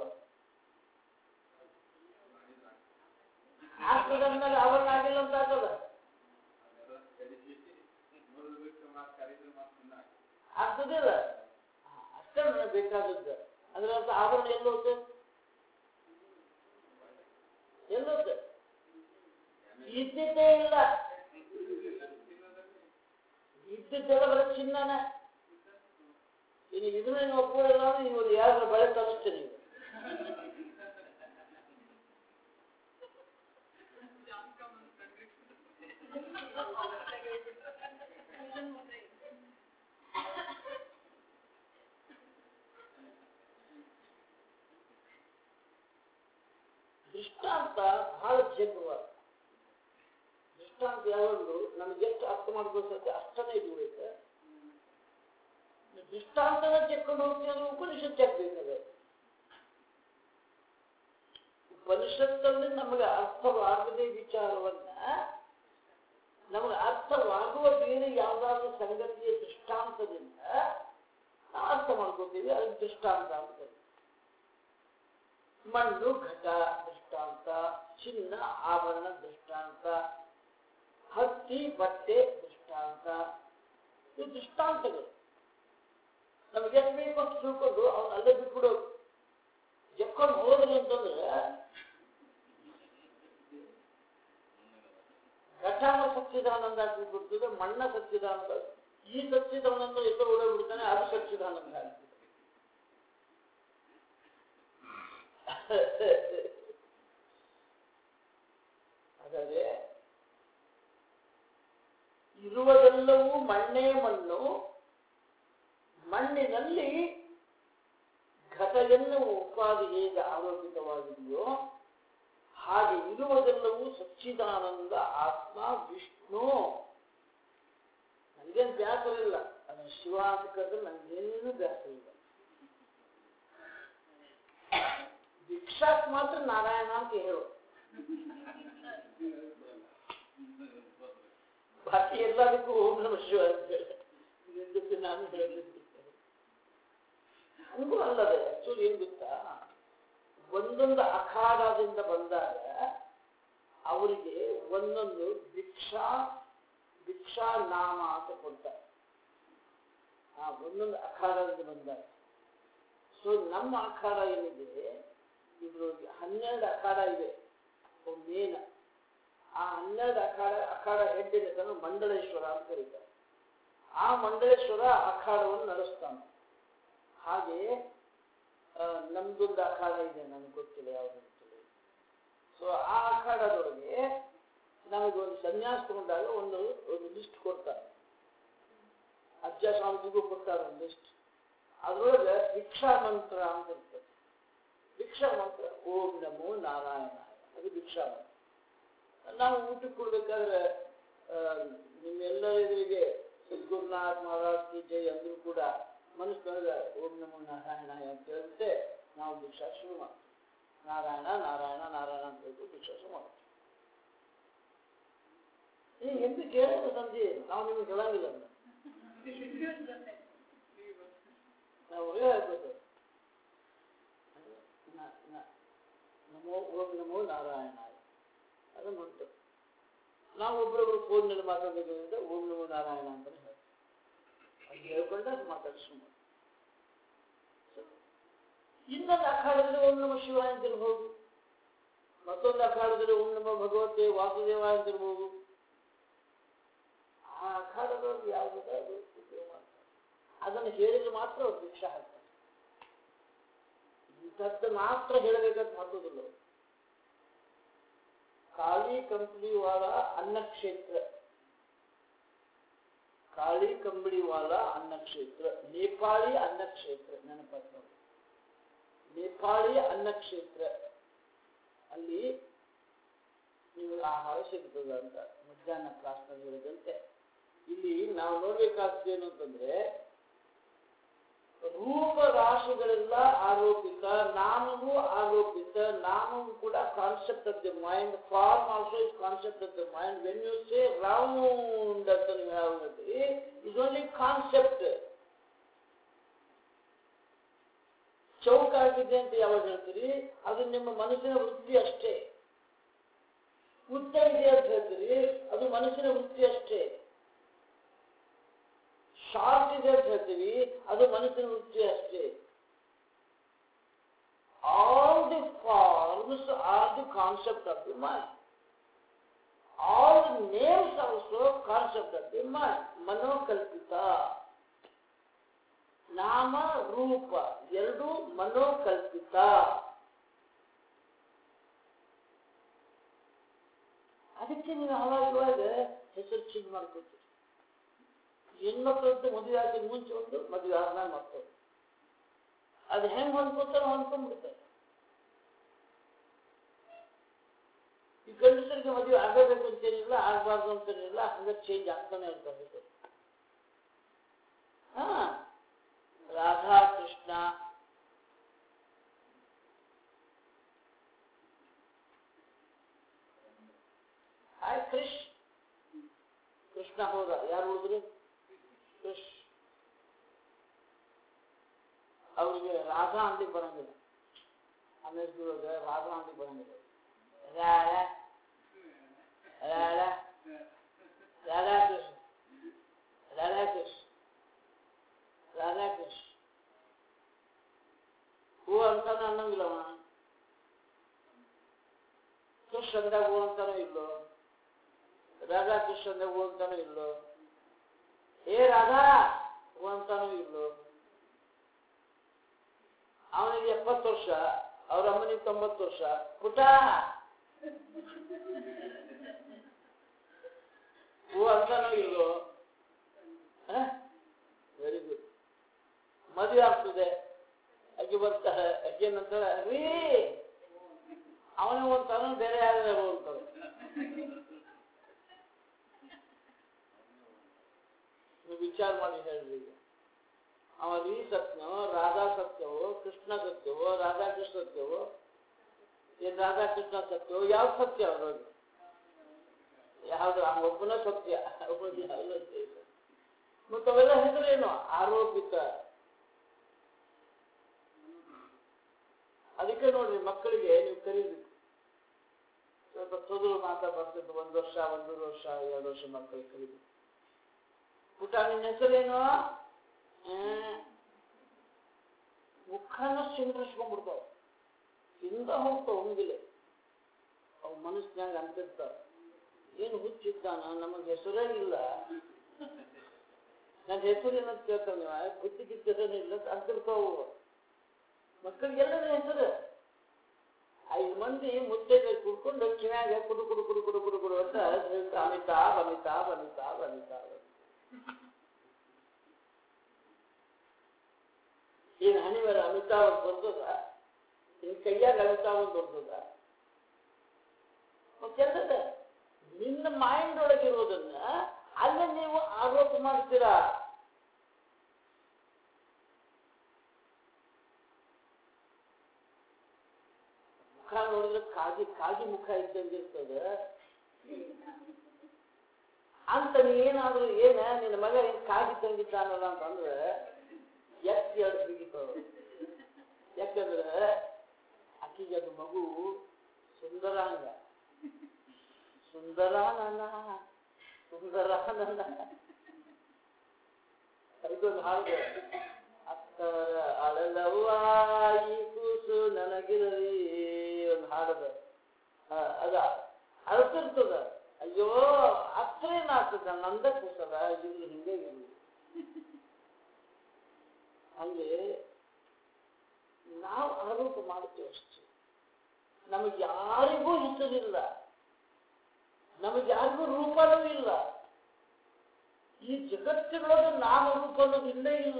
ಆಗ್ತದಂದ್ಮೇಲೆ ಆಭರಣ ಆಗಿಲ್ಲ ಅಂತ ಆಗ್ತದ ಆಗ್ತದಿಲ್ಲ ಹಾ, ಅಷ್ಟೇ ನನಗೆ ಬೇಕಾದದ್ದು ಅದ್ರ ಅರ್ಥ ಆಭರಣ ಎಲ್ಲೋದು ಎಲ್ಲೋದು ಇದ್ದಿದ್ದೇ ಇಲ್ಲ ಇದ್ದಿದ್ದೆಲ್ಲ ಬರೀ ಚಿನ್ನನ ಇನ್ನು ಇದನ್ನ ನೀವು ಒಪ್ಕೊಳ್ಳಿಲ್ಲ ಅಂದ್ರೆ ನೀವು ಯಾರ ಬಳೆ ತರಿಸ್ತೀರಿ ನೀವು ದೃಷ್ಟಾಂತ ಬಹಳ ಜಗ್ಗವಾದ ದೃಷ್ಟಾಂತ ಯಾವಾಗಲೂ ನಮ್ಗೆ ಎಷ್ಟು ಅರ್ಥ ಮಾಡ್ಕೊಳ್ತೈತೆ ಅಷ್ಟನೇ ಇಟ್ಕೊಳ್ಬೇಕು ದೃಷ್ಟಾಂತನ ಚೆಕ್ಕೊಂಡು ಹೋಗ್ತೀವಿ ಅಂದ್ರೆ ಉಪನಿಷತ್ ಚೆಕ್ಬೇಕದೆ ಉಪನಿಷತ್ತಲ್ಲಿ ನಮಗೆ ಅರ್ಥವಾಗದೆ ವಿಚಾರವನ್ನ ನಮಗೆ ಅರ್ಥವಾಗುವ ಬೇರೆ ಯಾವುದಾದ್ರೂ ಸಂಗತಿಯ ದೃಷ್ಟಾಂತದಿಂದ ನಾವು ಅರ್ಥ ಮಾಡ್ಕೋತೀವಿ ಅದಕ್ಕೆ ದೃಷ್ಟಾಂತ ಅಂತ ಕರೀತೀವಿ. ಮಣ್ಣು ಘಟ ದೃಷ್ಟಾಂತ ಚಿನ್ನ ಆಭರಣ ದೃಷ್ಟಾಂತ ಹತ್ತಿ ಬಟ್ಟೆ ದೃಷ್ಟಾಂತ ಇವು ದೃಷ್ಟಾಂತಗಳು ನಮ್ಗೆ ಎಷ್ಟು ಬೇಕು ಅಂತ ತಿಳ್ಕೊಂಡು ಅವ್ನು ಅಲ್ಲೇ ಬಿಟ್ಬಿಡೋದು ಎಕ್ಕೊಂಡು ಹೋದ್ರಿ ಅಂತಂದ್ರೆ ಘಟಾನ ಸಚ್ಚಿದಾನಂದ ಆಗ್ಬಿಡ್ತದೆ ಮಣ್ಣ ಸಚ್ಚಿದಾನಂದ ಈ ಸಚ್ಚಿದಾನಂದ ಎಲ್ಲೋ ಓಡೋಗ್ಬಿಡ್ತಾನೆ ಅದು ಸಚ್ಚಿದಾನಂದ ಆಗ್ಬಿಡ್ತದೆ ಹಾಗಾದ್ರೆ ಇರುವುದೆಲ್ಲವೂ ಮಣ್ಣೇ ಮಣ್ಣು ಮಣ್ಣಿನಲ್ಲಿ ಘಟ ಎನ್ನುವ ಉಪಾಧಿ ಹೇಗೆ ಆರೋಪಿತವಾಗಿದೆಯೋ ಹಾಗೆ ಇರುವುದೆಲ್ಲವೂ ಸಚ್ಚಿದಾನಂದ ಆತ್ಮ ವಿಷ್ಣು ನನಗೇನು ಬ್ಯಾಸರ ಇಲ್ಲ ಅದನ್ನು ಶಿವ ಅಂತ ಕರೆದ್ರೆ ನನಗೇನು ಬ್ಯಾಸರ ಇಲ್ಲ ಭಿಕ್ಷಾಕ್ ಮಾತ್ರ ನಾರಾಯಣ ಅಂತ ಹೇಳು ಬಾಕಿ ಎಲ್ಲದಕ್ಕೂ ಓಂ ನಮ ಶಿವ ಅಂತ ಹೇಳಿ ನಿನ್ ಜೊತೆ ನಾನು ಹೇಳಲಿಕ್ಕೆ ಹಂಗೂ ಅಲ್ಲದೆ ಆಕ್ಚುಲಿ ಏನ್ ಗೊತ್ತಾ ಒಂದೊಂದು ಅಖಾಡದಿಂದ ಬಂದಾಗ ಅವರಿಗೆ ಒಂದೊಂದು ಭಿಕ್ಷಾ ಭಿಕ್ಷಾ ನಾಮ ಅಂತ ಕೊಡ್ತಾರೆ ಆ ಒಂದೊಂದು ಅಖಾಡದಿಂದ ಬಂದಾಗ ಸೊ ನಮ್ಮ ಅಖಾಡ ಏನಿದೆ ಇದ್ರೊಳಗೆ ಹನ್ನೆರಡು ಅಖಾಡ ಇವೆ ಮೇನ ಆ ಹನ್ನೆರಡು ಅಖಾಡ ಅಖಾಡ ಹೆಡ್ ಏನಿದೆ ಮಂಡಳೇಶ್ವರ ಅಂತ ಕರೀತಾರೆ ಆ ಮಂಡಳೇಶ್ವರ ಅಖಾಡವನ್ನು ನಡೆಸ್ತಾನೆ ಹಾಗೆಯೇ ಆ, ನಮ್ದೊಂದು ಅಖಾಡ ಇದೆ ನನಗೆ ಗೊತ್ತಿಲ್ಲ ಯಾವುದು ಗೊತ್ತಿಲ್ಲ ಸೊ ಆ ಅಖಾಡದೊಳಗೆ ನಮಗೆ ಒಂದು ಸನ್ಯಾಸ ತಗೊಂಡಾಗ ಒಂದು ಒಂದು ಲಿಸ್ಟ್ ಕೊಡ್ತಾರೆ ಅಜ್ಜ ಸ್ವಾಮೀಜಿಗೂ ಕೊಡ್ತಾರೆ ಒಂದು ಲಿಸ್ಟ್ ಅದರೊಳಗೆ ಭಿಕ್ಷಾ ಮಂತ್ರ ಅಂತ ಇರ್ತದೆ ಭಿಕ್ಷಾ ಮಂತ್ರ ಓಂ ನಮೋ ನಾರಾಯಣ ಅದು ಭಿಕ್ಷಾ ಮಂತ್ರ ನಾವು ಊಟಕ್ಕೆ ಕೊಡ್ಬೇಕಾದ್ರೆ ಆ, ನಿಮ್ಮೆಲ್ಲರ ಎದುರಿಗೆ ಸದ್ಗುರುನಾಥ್ ಮಹಾರಾಜ್ ಕಿ ಜೈ ಅಂದ್ರೂ ಕೂಡ ಮನಸ್ಸಿನೊಳಗೆ ಓಂ ನಮೋ ನಾರಾಯಣ ಅಂತ ಹೇಳಿದ್ರೆ ನಾವು ಭಿಕ್ಷಾ ಶುರು ಮಾಡ್ತೀವಿ ನಾರಾಯಣ ನಾರಾಯಣ ನಾರಾಯಣ ಅಂತ ಹೇಳ್ಬಿಟ್ಟು ಭಿಕ್ಷಾ ಶುರು ಮಾಡ್ತೀವಿ ನೀವು ಎಂದು ಕೇಳಿದ್ರೆ ಸಂಜೆ ನಾವು ನಿಮ್ಗೆ ಹೇಳಂಗಿಲ್ಲ ಅದನ್ನ. ನಾವು ಒಳ್ಳೆ ಹೇಳ್ಬೋದು ನ- ನ- ನಮೋ ಓಂ ನಮೋ ನಾರಾಯಣ ಅದು ಮಂತ್ರ ನಾವು ಒಬ್ಬರೊಬ್ರು ಫೋನ್ನಲ್ಲಿ ಮಾತಾಡೋದ್ರಿಂದ ಓಂ ನಮೋ ನಾರಾಯಣ ಅಂತಾನೆ ಹೇಳ್ತೀವಿ ಅದು ಹೇಳ್ಕೊಂಡೆ ಅದು ಮಾತಾಡಿ ಸುಮ್ಮನೆ ಇನ್ನೊಂದು ಅಖಾಡದಲ್ಲಿ ಓಂ ನಮ ಶಿವಾಯ ಅಂತಿರ್ಬೋದು ಮತ್ತೊಂದು ಅಖಾಡದಲ್ಲಿ ಓಂ ನಮ ಭಗವತೆ ವಾಸುದೇವ ಅಂತಿರ್ಬೋದು ಆ ಅಖಾಡದವ್ರಿಗೆ ಯಾವುದಾದ್ರು ಅದು ಉಪಯೋಗ ಮಾಡ್ತಾರೆ ಅದನ್ನು ಹೇಳಿದ್ರೆ ಮಾತ್ರ ಅವ್ರು ಭಿಕ್ಷಾ ಹಾಕ್ತಾರೆ ಇಂಥದ್ದು ಮಾತ್ರ ಹೇಳಬೇಕಂತ ಹಾಕೋದಿಲ್ಲ ಅವ್ರು. ಖಾಲಿ ಕಂಪ್ನಿ ವಾಲ ಅನ್ನ ಕ್ಷೇತ್ರ ಕಾಳಿ ಕಂಬಳಿವಾಲ ಅನ್ನಕ್ಷೇತ್ರ ನೇಪಾಳಿ ಅನ್ನಕ್ಷೇತ್ರ ನೆನಪಾಗ್ತದೆ ನೇಪಾಳಿ ಅನ್ನಕ್ಷೇತ್ರ ಅಲ್ಲಿ ನಿಮಗೆ ಆಹಾರ ಸಿಗ್ತದ ಅಂತ ಮಧ್ಯಾಹ್ನ ಕ್ಲಾಸ್ನಲ್ಲಿ ಹೇಳಿದಂತೆ ಇಲ್ಲಿ ನಾವು ನೋಡ್ಬೇಕಾದ್ದು ಏನು ಅಂತಂದ್ರೆ ರೂಪ ರಾಶಿಗಳೆಲ್ಲ ಆರೋಪಿತ ನಾಮವು ಆರೋಪಿತ ನಾಮವು ಕೂಡ concept of the mind form also is concept of the mind when you say round ಅಂತ ನೀವು ಹೇಳಿ ಇಸ್ ಓನ್ಲಿ ಕಾನ್ಸೆಪ್ಟ್ ಚೌಕಾಗಿದೆ ಅಂತ ಯಾವಾಗ ಹೇಳ್ತೀರಿ ಅದು ನಿಮ್ಮ ಮನಸ್ಸಿನ ವೃತ್ತಿ ಅಷ್ಟೇ ಉದ್ದ ಇದೆ ಅಂತ ಹೇಳ್ತೀರಿ ಅದು ಮನಸ್ಸಿನ ವೃತ್ತಿ ಅಷ್ಟೇ ಶಾರ್ಟ್ ಇದೆ ಅಂತ ಹೇಳ್ತೀವಿ ಅದು ಮನಸ್ಸಿನ ವೃತ್ತಿ ಅಷ್ಟೇ all the forms are the concept of the mind all the names also concept of the mind ಮನೋಕಲ್ಪಿತ ನಾಮ ರೂಪ ಎರಡೂ ಮನೋಕಲ್ಪಿತ ಅದಕ್ಕೆ ನೀವು ಹಾಳಾಗುವಾಗ ಹೆಸರು ಚೇಂಜ್ ಮಾಡ್ಕೊತೀರಿ ಹೆಣ್ಮಕ್ಳದ್ದು ಮದುವೆ ಆಗಿ ಮುಂಚೆ ಒಂದು ಮದುವೆ ಆದ್ಮೇಲೆ ಮಕ್ಕಳು ಅದು ಹೆಂಗ್ ಹೊಂದ್ಕೋತಾರ ಹೊಂದ್ಕೊಂಡ್ಬಿಡ್ತಾರೆ ಈ ಗಂಡಸರಿಗೆ ಮದುವೆ ಆಗಬೇಕು ಅಂತೇನಿಲ್ಲ ಆಗಬಾರ್ದು ಅಂತೇನಿಲ್ಲ ಹಂಗ ಚೇಂಜ್ ಆಗ್ತಾನೆ ಇರ್ತಾರೆ ಹೆಸರು ಹಾ ರಾಧಾ ಕೃಷ್ಣ ಹಾಯ್ ಕ್ರಿಶ್ ಕೃಷ್ಣ ಹೋದ ಯಾರು ಉಳಿದ್ರು ಕೃಷ್ ಅವ್ರಿಗೆ ರಾಧಾ ಅಂದಿ ಬರಂಗಿಲ್ಲ ಅಮೇಶ್ವರಗೆ ರಾಧಾ ಅಂದಿ ಬರಂಗಿಲ್ಲ ರಾಳ ರಾಳ ರಾಧಾಕೃಷ್ಣ ರಾಧಾಕೃಷ್ಣ ರಾಧಾಕೃಷ್ಣ ಹೂ ಅಂತಾನೆ ಅನ್ನಂಗಿಲ್ಲ ಅವ ಕೃಷ್ಣ ಅಂದಾಗ ಹೂ ಅಂತಾನೋ ಇಲ್ಲೋ ರಾಧಾಕೃಷ್ಣ ಅಂದಾಗ ಹೂ ಅಂತಾನೋ ಇಲ್ಲೋ ಏ ರಾಧಾ ಹೂ ಅಂತಾನೋ ಇಲ್ಲೋ ಅವನಿಗೆ ಎಪ್ಪತ್ತು ವರ್ಷ ಅವ್ರ ಅಮ್ಮನಿಗೆ ತೊಂಬತ್ತು ವರ್ಷ ಪುಟ ಹೂ ಅಂತಾನೋ ಇಲ್ಲೋ ವೆರಿ ಗುಡ್ ಮದುವೆ ಆಗ್ತದೆ ಅಕ್ಕಿ ಬರ್ತಾರೆ ಅಕ್ಕಿ ಏನಂತಾರೆ ರೀ ಅವನೇ ಅಂತಾನು ಬೇರೆ ಯಾರು ಅಂತಾರೆ ನೀವು ವಿಚಾರ ಮಾಡಿ ಹೇಳ್ರಿ ಈಗ ಅವ ರೀ ಸತ್ಯವೋ ರಾಧಾ ಸತ್ಯವೋ ಕೃಷ್ಣ ಸತ್ಯವೋ ರಾಧಾಕೃಷ್ಣ ಸತ್ಯವೋ ಏನ್ ರಾಧಾಕೃಷ್ಣ ಸತ್ಯವೋ ಯಾವ ಸತ್ಯ ಅವ್ರದ್ದು ಯಾವ್ದು ಒಬ್ಬನ ಸತ್ಯ ಒಬ್ಬನ ಯಾವ್ದು ಸತ್ಯ ಇಲ್ಲ. ಮತ್ತೆ ಅವೆಲ್ಲ ಹೆಸರೇನು ಆರೋಪಿತ ಅದಕ್ಕೆ ನೋಡ್ರಿ ಮಕ್ಕಳಿಗೆ ನೀವು ಕರೀಬೇಕು ಸ್ವಲ್ಪ ತೊದಲು ಮಾತಾ ಬರ್ತಿದ್ದು ಒಂದು ವರ್ಷ ಒಂದೂವರೆ ವರ್ಷ ಎರಡು ವರ್ಷ ಮಕ್ಕಳಿಗೆ ಕರೀಬೇಕು ಪುಟ ನಿನ್ನ ಹೆಸರೇನು ಆ, ಮುಖನ ಸಿಂಡ್ರಿಸ್ಕೊಂಡ್ಬಿಡ್ತಾವ ಹಿಂದ ಹೋಗ್ತಾವ ಹಂಗಿಲ್ಲ ಅವ್ ಮನಸ್ಸಿನಾಗ ಅಂತಿರ್ತಾವ ಏನು ಹುಚ್ಚಿದ್ದಾನ ನಮಗೆ ಹೆಸರೇ ಇಲ್ಲ ನನ್ನ ಹೆಸರು ಏನಂತ ಕೇಳ್ತಾವ ನೀವು ಬುದ್ಧಿ ಗಿದ್ದರೇನು ಇಲ್ಲ ಅಂತ ಅಂತಿರ್ತಾವು ಮಕ್ಕಳಿಗೆಲ್ಲರ ಹೆಸರು ಐದು ಮಂದಿ ಮುದ್ದೆಗೆ ಕುಡ್ಕೊಂಡು ಕಿವ್ಯಾಗ ಕುಡು ಕುಡು ಕುಡು ಕುಡು ಕುಡು ಕುಡು ಅಂತ ಹೇಳ್ತಾ ಅಮಿತಾಬ್ ಅಮಿತಾಬ್ ಅಮಿತಾಬ್ ಅಮಿತಾಬ್ ಏನು ಹಣಿ ಮೇಲೆ ಅಮಿತಾಬ್ ಅಂತ ಬರ್ತದ ನಿನ್ ಕೈಯಾಗ ಅಮಿತಾಬ್ ಅಂತ ಬರ್ತದ ಮತ್ತೆಲ್ಲದ ನಿನ್ನ ಮೈಂಡ್ ಒಳಗಿರೋದನ್ನ ಅಲ್ಲೇ ನೀವು ಆರೋಪ ಮಾಡ್ತೀರಾ ಮುಖ ನೋಡಿದ್ರೆ ಕಾಗಿ ಕಾಗಿ ಮುಖ ಇದ್ದಂಗಿರ್ತದೆ ಅಂತ ನೀನಾದ್ರೂ ಏನ ನಿನ್ನ ಮಗ ಏನ್ ಕಾಗಿ ತಂಗಿದ್ದಾನಲ್ಲ ಅಂತಂದ್ರೆ ಎತ್ತಿ ಎರಡು ಬಿಗಿತಾವ ಯಾಕಂದ್ರೆ ಆಕಿಗೆ ಅದು ಮಗು ಸುಂದರಾಂಗ ಸುಂದರ ನನ್ನ ಸುಂದರ ನನ್ನ ಇದೊಂದು ಹಾಡು ಅಕ್ಕರ ಅಳಲವ್ವ ಈ ಕೂಸು ನನಗಿರಲಿ ಒಂದು ಹಾಡದ ಅದ ಅಳ್ತಿರ್ತದ ಅಯ್ಯೋ ಅಕ್ಕರೇನಾಗ್ತದ ನಂದ ಕೂಸದ ಇದು ಹಿಂಗೆ ಇರಲಿ ಹಂಗೆ ನಾವು ಆರೋಪ ಮಾಡ್ತೀವಿ ಅಷ್ಟೇ ನಮಗೆ ಯಾರಿಗೂ ಹೆಸರಿಲ್ಲ ನಮಗೆ ಯಾರಿಗೂ ರೂಪನೂ ಇಲ್ಲ ಈ ಜಗತ್ತಿನೊಳಗೆ ನಾಮರೂಪ ಅನ್ನೋದು ಇಲ್ಲೇ ಇಲ್ಲ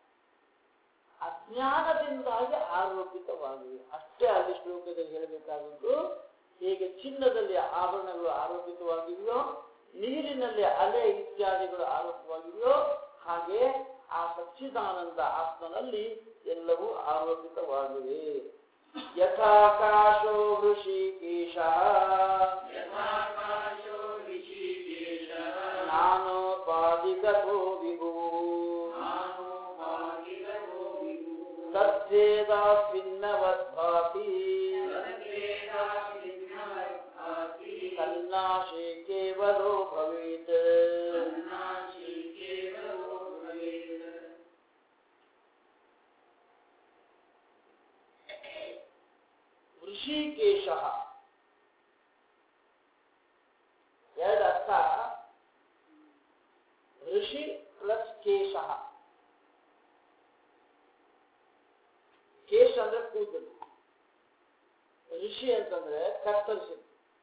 ಅಜ್ಞಾನದಿಂದಾಗಿ ಆರೋಪಿತವಾಗಿವೆ ಅಷ್ಟೇ ಅಲ್ಲಿ ಶ್ಲೋಕದಲ್ಲಿ ಹೇಳಬೇಕಾದದ್ದು ಹೇಗೆ ಚಿನ್ನದಲ್ಲಿ ಆಭರಣಗಳು ಆರೋಪಿತವಾಗಿವೆಯೋ ನೀರಿನಲ್ಲಿ ಅಲೆ ಇತ್ಯಾದಿಗಳು ಆರೋಪವಾಗಿವೆಯೋ ಹಾಗೆ ಆ ಸಚ್ಚಿದಾನಂದ ಆತ್ಮನಲ್ಲಿ ಎಲ್ಲವೂ ಆರೋಪಿತವಾಗಿವೆ ಯಥಾಕಾಶೋ ಋಷಿಕೇಶ ಯಥಾಕಾಶೋ ಋಷಿಕೇಶಃ ನಾನೋಪಾದಿಗತೋ ವಿಭು ನಾನೋಪಾದಿಗತೋ ವಿಭುಃ ತದ್ದೇದಾಸ್ಮಿನ್ನವದ್ಭಾತಿ ತದ್ದೇತಾಭಿನ್ನವದ್ಭಾತಿ ತನ್ನಾಶೆ ಕೇವಲೋ ಭವೇತ್ ತನ್ನಾಶಿ ಕೇವಲೋ ಭವೇತ್ ಋಷಿಕೇಶ ಎರಡು ಅರ್ಥ ಋಷಿ ಪ್ಲಸ್ ಕೇಶ ಕೇಶ ಅಂದ್ರೆ ಕೂದಲು ಋಷಿ ಅಂತಂದ್ರೆ ಕತ್ತರಿಸಿದ್ದು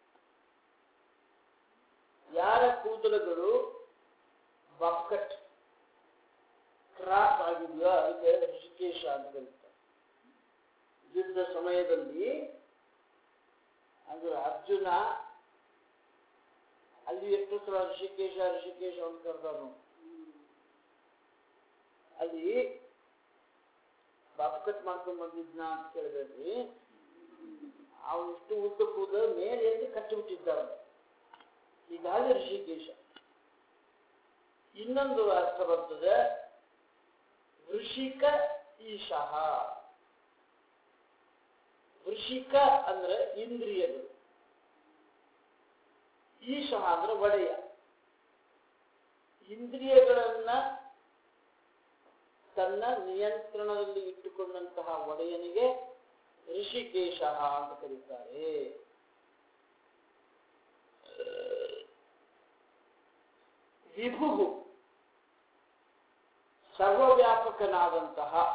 ಯಾರ ಕೂದಲುಗಳು ಬಕ್ಕಟ್ ಕ್ರಾಸ್ ಆಗಿದೆಯೋ ಅದಕ್ಕೆ ಋಷಿಕೇಶ ಅಂತ ಕರೀತಾರೆ ಯುದ್ಧ ಸಮಯದಲ್ಲಿ ಅಂದ್ರೆ ಅರ್ಜುನ ಅಲ್ಲಿ ಎಷ್ಟು ಸಲ ಋಷಿಕೇಶ ಋಷಿಕೇಶ ಅಂತ ಕರೆದವನು ಅಲ್ಲಿ ಬಾಪ್ಕಟ್ ಮಾಡ್ಕೊಂಡ್ ಬಂದಿದ್ನ ಅಂತ ಕೇಳಬೇಡ್ರಿ ಅವನು ಇಷ್ಟು ಉದ್ದ ಕೂದ ಮೇಲೆ ಎದ್ದು ಕಟ್ಟಿಬಿಟ್ಟಿದ್ದಾನೆ ಹೀಗಾಗಿ ಋಷಿಕೇಶ ಇನ್ನೊಂದು ಅರ್ಥ ಬರ್ತದೆ ವೃಷಿಕ ಈಶಃ ವೃಷಿಕ ಅಂದ್ರೆ ಇಂದ್ರಿಯಗಳು ಈಶಃ ಅಂದ್ರೆ ಒಡೆಯ ಇಂದ್ರಿಯಗಳನ್ನ ತನ್ನ ನಿಯಂತ್ರಣದಲ್ಲಿ ಇಟ್ಟುಕೊಂಡಂತಹ ಒಡೆಯನಿಗೆ ಋಷಿಕೇಶ ಅಂತ ಕರೀತಾರೆ ವಿಭು ಸರ್ವವ್ಯಾಪಕನಾದಂತಹ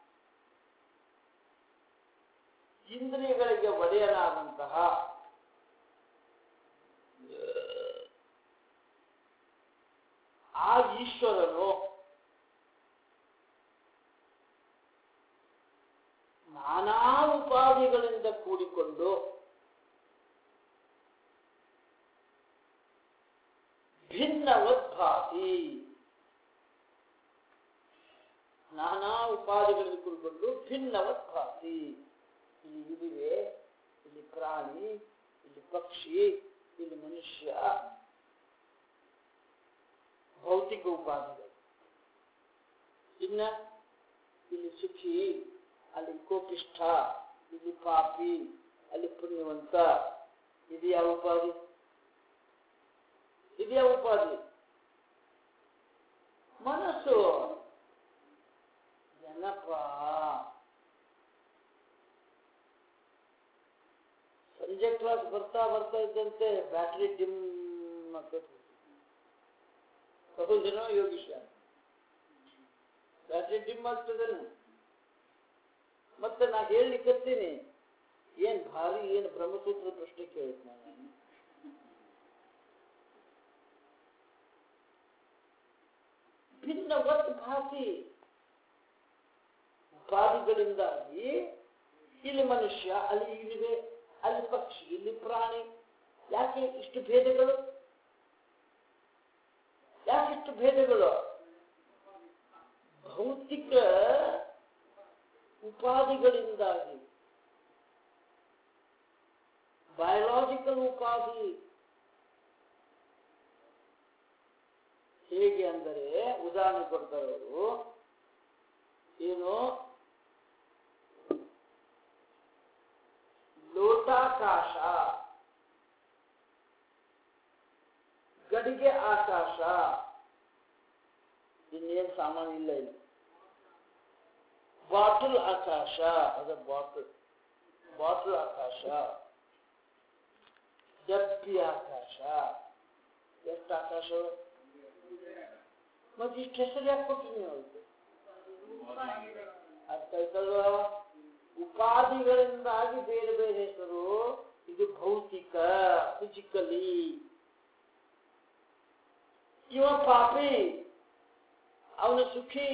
ಇಂದ್ರಿಯಗಳಿಗೆ ಒಡೆಯನಾದಂತಹ ಆ ಈಶ್ವರನು ನಾನಾ ಉಪಾಧಿಗಳಿಂದ ಕೂಡಿಕೊಂಡು ಭಿನ್ನವದ್ಭಾತಿ ನಾನಾ ಉಪಾಧಿಗಳಿಂದ ಕೂಡಿಕೊಂಡು ಭಿನ್ನವದ್ಭಾತಿ ಇಲ್ಲಿ ಇದಿವೆ ಇಲ್ಲಿ ಪ್ರಾಣಿ ಇಲ್ಲಿ ಪಕ್ಷಿ ಇಲ್ಲಿ ಮನುಷ್ಯ ಭೌತಿಕ ಉಪಾಧಿಗಳು ಇನ್ನ ಇಲ್ಲಿ ಸುಖಿ ಅಲ್ಲಿ ಕೋಪಿಷ್ಠ ಇಲ್ಲಿ ಪಾಪಿ ಅಲ್ಲಿ ಪುಣ್ಯವಂತ ಇದು ಯಾವ ಉಪಾಧಿ ಇದು ಯಾವ ಉಪಾಧಿ ಮನಸ್ಸು ಜನಪ ಸಂಜೆ ಕ್ಲಾಸ್ ಬರ್ತಾ ಬರ್ತಾ ಇದ್ದಂತೆ ಬ್ಯಾಟ್ರಿ ಡಿಮ್ ಹೌದೇನೋ ಯೋಗೀಶ ಬ್ಯಾಟ್ರಿ ಡಿಮ್ ಆಗ್ತದೇನು ಮತ್ತೆ ನಾ ಹೇಳಲಿಕ್ಕತ್ತೀನಿ ಏನ್ ಭಾರಿ ಏನ್ ಬ್ರಹ್ಮಸೂತ್ರ ಪ್ರಶ್ನೆ ಕೇಳಿದ್ ನಾನು ಭಿನ್ನವತ್ ಭಾತಿ ಉಪಾಧಿಗಳಿಂದಾಗಿ ಇಲ್ಲಿ ಮನುಷ್ಯ ಅಲ್ಲಿ ಇರುವೆ ಅಲ್ಲಿ ಪಕ್ಷಿ ಇಲ್ಲಿ ಪ್ರಾಣಿ ಯಾಕೆ ಇಷ್ಟು ಭೇದಗಳು ಯಾಕೆ ಇಷ್ಟು ಭೇದಗಳು ಭೌತಿಕ ಉಪಾಧಿಗಳಿಂದಾಗಿ ಬಯೋಲಾಜಿಕಲ್ ಉಪಾಧಿ ಹೇಗೆ ಅಂದರೆ ಉದಾಹರಣೆ ಕೊಡ್ತಾರೆ ಅವರು ಏನು ಲೋಟಾಕಾಶ ಗಡಿಗೆ ಆಕಾಶ ಇನ್ನೇನು ಸಾಮಾನು ಇಲ್ಲ ಇಲ್ಲಿ ಬಾಟಲ್ ಆಕಾಶ ಅದ ಬಾಟಲ್ ಬಾಟಲ್ ಆಕಾಶ ಡಬ್ಬಿ ಆಕಾಶ ಎಷ್ಟು ಆಕಾಶ ಮತ್ತೆ ಇಷ್ಟು ಹೆಸರು ಯಾಕೆ ಕೊಟ್ರಿ ನೀವು ಅದಕ್ಕೆ ಅರ್ಥ ಆಯ್ತಲ್ವಾ ಉಪಾಧಿಗಳಿಂದಾಗಿ ಬೇರೆ ಬೇರೆ ಹೆಸರು ಇದು ಭೌತಿಕ ಫಿಸಿಕಲಿ ಇವ ಪಾಪಿ ಅವನು ಸುಖಿ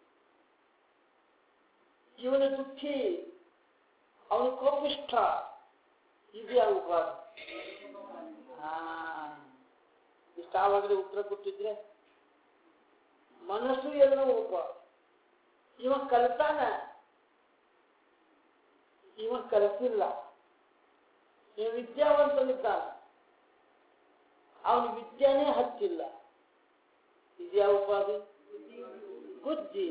ಇವನು ದುಃಖಿ ಅವನು ಕೋಪಿಷ್ಠ ಇದೆಯಾ ಉಪಾದ ಇಷ್ಟಾವಾಗಲೇ ಉತ್ತರ ಕೊಟ್ಟಿದ್ರೆ ಮನಸ್ಸು ಎಲ್ಲೋ ಉಪಾದ ಇವ ಕಲ್ತಾನ ಇವ ಕಲ್ತಿಲ್ಲ ಇವ ವಿದ್ಯಾವಂತನಿದ್ದಾನೆ ಅವನ ವಿದ್ಯಾನೇ ಹತ್ತಿಲ್ಲ ಇದ್ಯಾವ ಉಪಾಧಿ ಬುದ್ಧಿ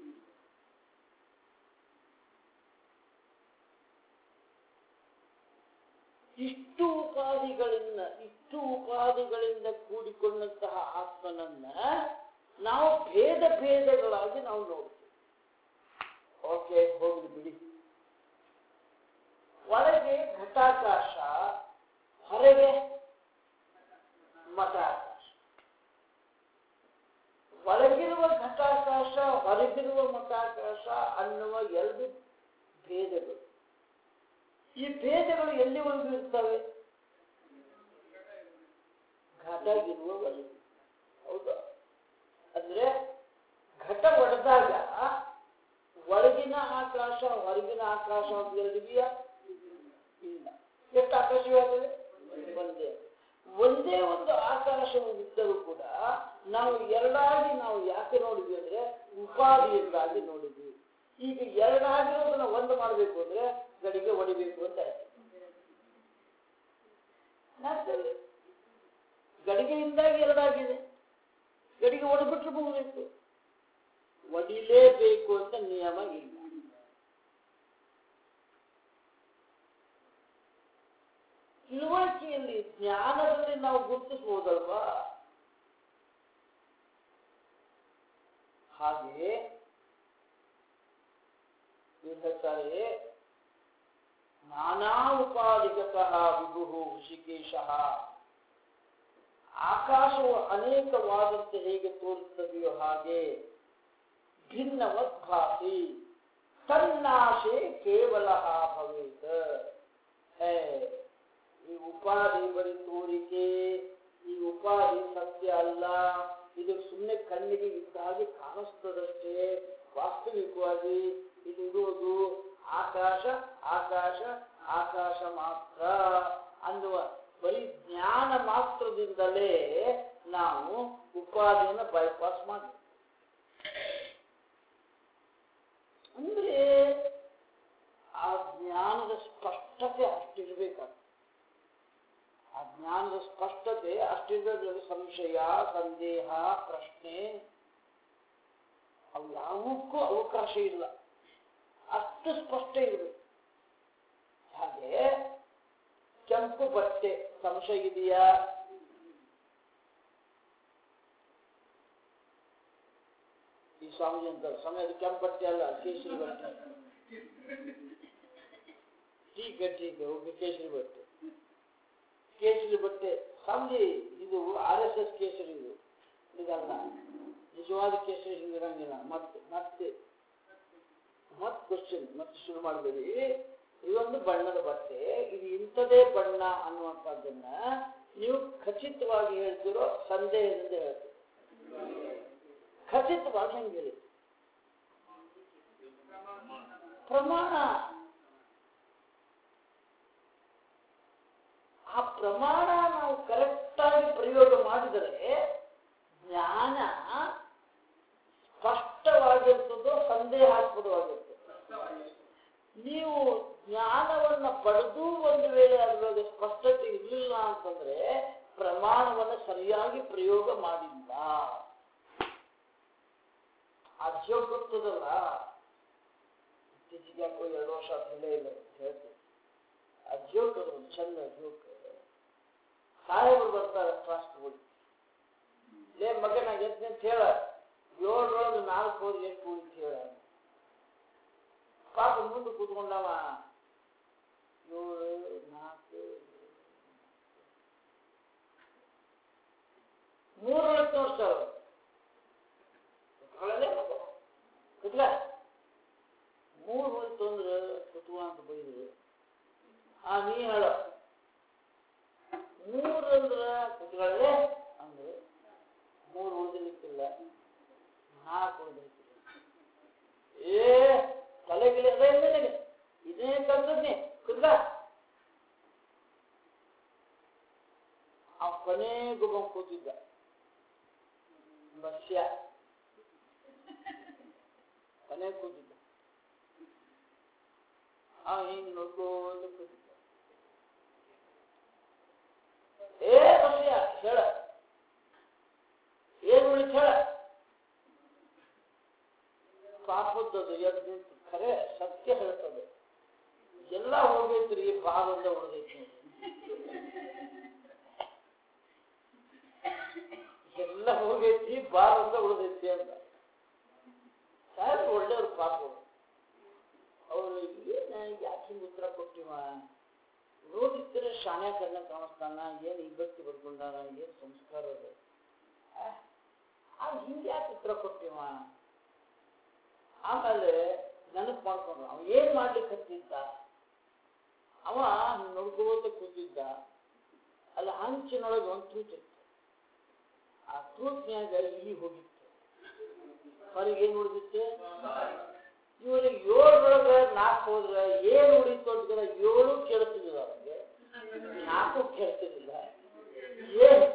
ಇಷ್ಟು ಉಪಾಧಿಗಳಿಂದ ಇಷ್ಟು ಉಪಾಧಿಗಳಿಂದ ಕೂಡಿಕೊಂಡಂತಹ ಆತ್ಮನನ್ನ ನಾವು ಭೇದ ಭೇದಗಳಾಗಿ ನಾವು ನೋಡ್ತೀವಿ ಓಕೆ ಹೋಗ್ಲಿ ಬಿಡಿ ಒಳಗೆ ಘಟಾಕಾಶ ಹೊರಗೆ ಮಠಾಕಾಶ ಒಳಗಿರುವ ಘಟಾಕಾಶ ಹೊರಗಿರುವ ಮಠಾಕಾಶ ಅನ್ನುವ ಎರಡು ಭೇದಗಳು ಈ ಭೇದಗಳು ಎಲ್ಲಿವರೆಗೂ ಇರ್ತವೆ ಘಟಗಿರುವವರೆಗೂ ಹೌದಾ ಅಂದ್ರೆ ಘಟ ಒಡೆದಾಗ ಒಳಗಿನ ಆಕಾಶ ಹೊರಗಿನ ಆಕಾಶ ಅಂತ ಎರಡಿದೆಯಾ ಇಲ್ಲ ಎಷ್ಟು ಆಕಾಶ ಇವಾಗಲೇ ಒಂದೇ ಒಂದೇ ಒಂದು ಆಕಾಶವು ಇದ್ದರೂ ಕೂಡ ನಾವು ಎರಡಾಗಿ ನಾವು ಯಾಕೆ ನೋಡಿದ್ವಿ ಅಂದ್ರೆ ಉಪಾಧಿಯಿಂದಾಗಿ ನೋಡಿದ್ವಿ ಈಗ ಎರಡಾಗಿರೋದನ್ನ ಒಂದು ಮಾಡಬೇಕು ಅಂದ್ರೆ ಗಡಿಗೆ ಹೊಡಿಬೇಕು ಅಂತ ಆಯ್ತು. ನಾಲ್ಕಲ್ಲಿ ಗಡಿಗೆಯಿಂದಾಗಿ ಎರಡಾಗಿದೆ ಗಡಿಗೆ ಹೊಡೆಬಿಟ್ರೆ ಮುಗಿಬೇಕು ಒಡಿಲೇಬೇಕು ಅಂತ ನಿಯಮ ಇಲ್ಲ ತಿಳುವಳಿಕೆಯಲ್ಲಿ ಜ್ಞಾನದಲ್ಲಿ ನಾವು ಗುರುತಿಸಬಹುದಲ್ವಾ ಹಾಗೆಯೇ ಇವ್ರು ಹೇಳ್ತಾರೆ ನಾನಾ ಉಪಾಧಿಗತಃ ವಿಭು ಋಷಿಕೇಶ ಆಕಾಶವು ಅನೇಕವಾದಂತೆ ಹೇಗೆ ತೋರುತ್ತದೆಯೋ ಹಾಗೆ ಭಿನ್ನವತ್ ಭಾಸಿ ತನ್ನಾಶೆ ಕೇವಲ ಭವೇತ್ ಹೇ ಈ ಉಪಾಧಿ ಬರೀ ತೋರಿಕೆ ಈ ಉಪಾಧಿ ಸತ್ಯ ಅಲ್ಲ ಇದು ಸುಮ್ಮನೆ ಕಣ್ಣಿಗೆ ಇದ್ದ ಹಾಗೆ ಕಾಣಿಸ್ತದಷ್ಟೇ ವಾಸ್ತವಿಕವಾಗಿ ಇದು ಇರುವುದು ಆಕಾಶ ಆಕಾಶ ಆಕಾಶ ಮಾತ್ರ ಅನ್ನುವ ಬರೀ ಜ್ಞಾನ ಮಾತ್ರದಿಂದಲೇ ನಾವು ಉಪಾಧಿಯನ್ನು ಬೈಪಾಸ್ ಮಾಡಿ ಅಂದ್ರೆ ಆ ಜ್ಞಾನದ ಸ್ಪಷ್ಟತೆ ಅಷ್ಟಿರ್ಬೇಕಾಗ್ತದೆ ಆ ಜ್ಞಾನದ ಸ್ಪಷ್ಟತೆ ಅಷ್ಟಿರಬೇಕು ಸಂಶಯ ಸಂದೇಹ ಪ್ರಶ್ನೆ ಅವು ಯಾವುಕ್ಕೂ ಅವಕಾಶ ಇಲ್ಲ ಅಷ್ಟು ಸ್ಪಷ್ಟ ಇರಬೇಕು ಹಾಗೆ ಕೆಂಪು ಬಟ್ಟೆ ಸಂಶಯ ಇದೆಯಾ ಈ ಸ್ವಾಮಿ ಅಂತ ಸ್ವಾಮಿ ಅದು ಕೆಂಪು ಬಟ್ಟೆ ಅಲ್ಲ ಕೇಸರಿ ಬಟ್ಟೆ ठीक है ठीक है ओके ಕೇಸರಿ ಬಟ್ಟೆ ಕೇಸರಿ ಬಟ್ಟೆ ಸ್ವಾಮಿ ಇದು ಆರ್ ಎಸ್ ಎಸ್ ಕೇಸರಿ ಇದು ಇದಲ್ಲ ನಿಜವಾದ ಕೇಸರಿ ಹಿಂಗಿರಂಗಿಲ್ಲ ಮತ್ತೆ ಮತ್ತೆ ಮತ್ತೆ ಕ್ವಶನ್ ಮತ್ತೆ ಶುರು ಮಾಡಬೇಡಿ ಇದೊಂದು ಬಣ್ಣದ ಬಟ್ಟೆ ಇದು ಇಂಥದೇ ಬಣ್ಣ ಅನ್ನುವಂಥದ್ದನ್ನ ನೀವು ಖಚಿತವಾಗಿ ಹೇಳ್ತಿರೋ ಸಂದೇಹದಿಂದ ಹೇಳ್ತೀರಿ ಖಚಿತವಾಗಿ ಹೆಂಗೆ ಹೇಳಿ ಪ್ರಮಾಣ ಆ ಪ್ರಮಾಣ ನಾವು ಕರೆಕ್ಟಾಗಿ ಪ್ರಯೋಗ ಮಾಡಿದರೆ ಜ್ಞಾನ ಸ್ಪಷ್ಟವಾಗಿರ್ತದೋ ಸಂದೇಹಾಸ್ಪದವಾಗಿರ್ತದೆ ನೀವು ಜ್ಞಾನವನ್ನ ಪಡೆದು ಒಂದು ವೇಳೆ ಅದರೊಳಗೆ ಸ್ಪಷ್ಟತೆ ಇರಲಿಲ್ಲ ಅಂತಂದ್ರೆ ಪ್ರಮಾಣವನ್ನು ಸರಿಯಾಗಿ ಪ್ರಯೋಗ ಮಾಡಿಲ್ಲ ಆ ಜೋಕ್ ಗೊತ್ತದಲ್ಲ ಇತ್ತೀಚೆಗೆ ಯಾಕೋ ಎರಡು ವರ್ಷ ಆದ್ಮೇಲೆ ಇಲ್ಲ ಅಂತ ಹೇಳ್ತೀನಿ ಆ ಜೋಕ್ ಅದು ಒಂದು ಚಂದ ಜೋಕ್ ಸಾಹೇಬರು ಬರ್ತಾರೆ ಟ್ರಸ್ಟ್ಗಳು ಲೇ ಮಗನ ಎದ್ದು ಅಂತ ಹೇಳ ಏಳರೊಳಗೆ ನಾಲ್ಕು ಹೋಗಿ ಎಷ್ಟು ಉಳಿತು ಹೇಳ ಪಾಪ ಮುಂದೆ ಕೂತ್ಕೊಂಡವ ಏಳು ನಾಲ್ಕು ಮೂರೊಳಗೆ ತೋರಿಸ್ತಾವ ಕುತ್ಲ ಮೂರು ಹೋಯ್ತು ಅಂದ್ರೆ ಕುತ್ವ ಅಂತ ಬೈದ್ರು ಆ ನೀ ಹೇಳ ಮೂರು ಅಂದ್ರೆ ಕುತ್ಕೊಳ್ಳೆ ಅಂದ್ರೆ ನಾಲ್ಕು ಉಳಿದೈತಿ ಏ ತಲೆಗಿಳಿ ಅದೇ ಇಲ್ಲ ನಿನಗೆ ಇದೇ ಕಲ್ತದ್ನಿ ಕುದ್ಲ ಆ ಕೊನೆಗೂ ಬಂದು ಕೂತಿದ್ದ ಮತ್ಸ್ಯ ಕೊನೆ ಕೂತಿದ್ದ ಆ ಹಿಂಗ್ ನೋಡ್ಕೊಂಡು ಕೂತಿದ್ದ ಏ ಮತ್ಸ್ಯ ಹೇಳ ಏನ್ ಉಳಿತು ಹೇಳ ಪಾಪದ್ದದು ಎದ್ದು ನಿಂತು ಖರೆ ಸತ್ಯ ಹೇಳ್ತದೆ ಎಲ್ಲ ಹೋಗೈತ್ರಿ ಬಾರೊಂದ ಉಳಿದೈತಿ ಎಲ್ಲ ಹೋಗೈತಿ ಬಾರೊಂದ ಉಳಿದೈತಿ ಅಂತ ಸಾಹೇಬ್ ಒಳ್ಳೆಯವ್ರು ಪಾಪ ಅವರು ಏನ ಯಾಕೆ ಹಿಂಗ್ ಉತ್ತರ ಕೊಟ್ಟಿವ ನೋಡಿದ್ರೆ ಶಾಣೆ ಕಣ್ಣ ಕಾಣಿಸ್ತಾನ ಏನ್ ಇಬ್ಬತ್ತಿ ಬರ್ಕೊಂಡಾನ ಏನ್ ಸಂಸ್ಕಾರ ಅದು ಅವ್ನು ಹಿಂಗೆ ಯಾಕೆ ಉತ್ತರ ಕೊಟ್ಟಿವ ಆಮೇಲೆ ನೆನಪು ಮಾಡ್ಕೊಂಡ್ರು ಅವ ಏನ್ ಮಾಡ್ಲಿಕ್ಕೆ ಹತ್ತಿದ್ದ ಅವ ಹಿಂಗ್ ನೋಡ್ಕೋತ ಕೂತಿದ್ದ ಅಲ್ಲಿ ಹಂಚಿನೊಳಗೆ ಒಂದು ತೂತ್ ಇತ್ತು ಆ ತೂತ್ನ್ಯಾಗ ಇಲಿ ಹೋಗಿತ್ತು ಹೊರಗೆ ಏನ್ ಉಳಿದಿತ್ತು ಇವರಿಗೆ ಏಳರೊಳಗೆ ನಾಲ್ಕು ಹೋದ್ರೆ ಏನ್ ಉಳಿತು ಅಂತ ಏಳು ಕೇಳ್ತಿದ್ದಿಲ್ಲ ಅವ್ರಿಗೆ ನಾಲ್ಕು ಕೇಳ್ತಿದ್ದಿಲ್ಲ ಏನ್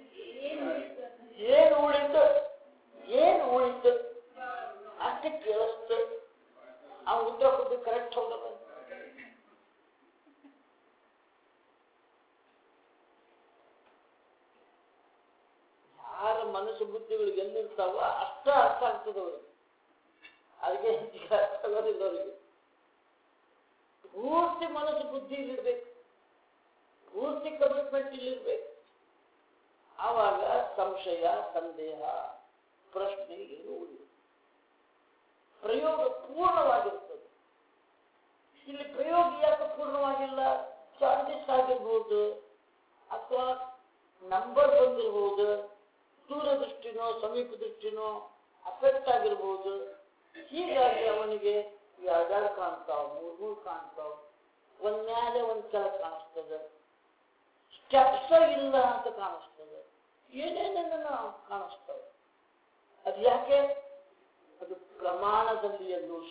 ಏನು ಉಳಿತು ಏನು ಉಳಿತು ಅಷ್ಟೇ ಕೇಳಿಸ್ತು ಆ ಉತ್ತರ ಕೊಟ್ಟು ಕರೆಕ್ಟ್ ಹೋಗಲ್ಲ ಯಾರ ಮನಸ್ಸು ಬುದ್ಧಿಗಳು ಎಲ್ಲಿರ್ತಾವ ಅಷ್ಟ ಅರ್ಥ ಆಗ್ತದೆ ಅವ್ರಿಗೆ ಅದಕ್ಕೆ ಈಗ ಅರ್ಥ ಆಗೋದಿಲ್ಲ ಅವರಿಗೆ ಪೂರ್ತಿ ಮನಸ್ಸು ಬುದ್ಧಿ ಇಲ್ಲಿರ್ಬೇಕು ಪೂರ್ತಿ ಕಮಿಟ್ಮೆಂಟ್ ಇಲ್ಲಿರ್ಬೇಕು ಆವಾಗ ಸಂಶಯ ಸಂದೇಹ ಪ್ರಶ್ನೆ ಏನು ಉಳಿಯುತ್ತೆ ಪ್ರಯೋಗ ಪೂರ್ಣವಾಗಿರ್ತದೆ ಇಲ್ಲಿ ಪ್ರಯೋಗ ಯಾಕೆ ಪೂರ್ಣವಾಗಿಲ್ಲ ಚಾರ್ಜಸ್ ಆಗಿರ್ಬೋದು ಅಥವಾ ನಂಬರ್ ಬಂದಿರ್ಬೋದು ದೂರದೃಷ್ಟಿನೋ ಸಮೀಪ ದೃಷ್ಟಿನೋ ಅಫೆಕ್ಟ್ ಆಗಿರ್ಬೋದು ಹೀಗಾಗಿ ಅವನಿಗೆ ಎರಡೆರಡು ಕಾಣ್ತಾವ ಮೂರ್ ಮೂರು ಕಾಣ್ತಾವ ಒಂದ್ ಮ್ಯಾಲೆ ಒಂದ್ ಕೆಳಗೆ ಕಾಣಿಸ್ತದೆ ಸ್ಟೆಪ್ಸ ಇಲ್ಲ ಅಂತ ಕಾಣಿಸ್ತದೆ ಏನೇನೇನ ಕಾಣಿಸ್ತವೆ ಅದು ಯಾಕೆ ಅದು ಪ್ರಮಾಣದಲ್ಲಿಯ ದೋಷ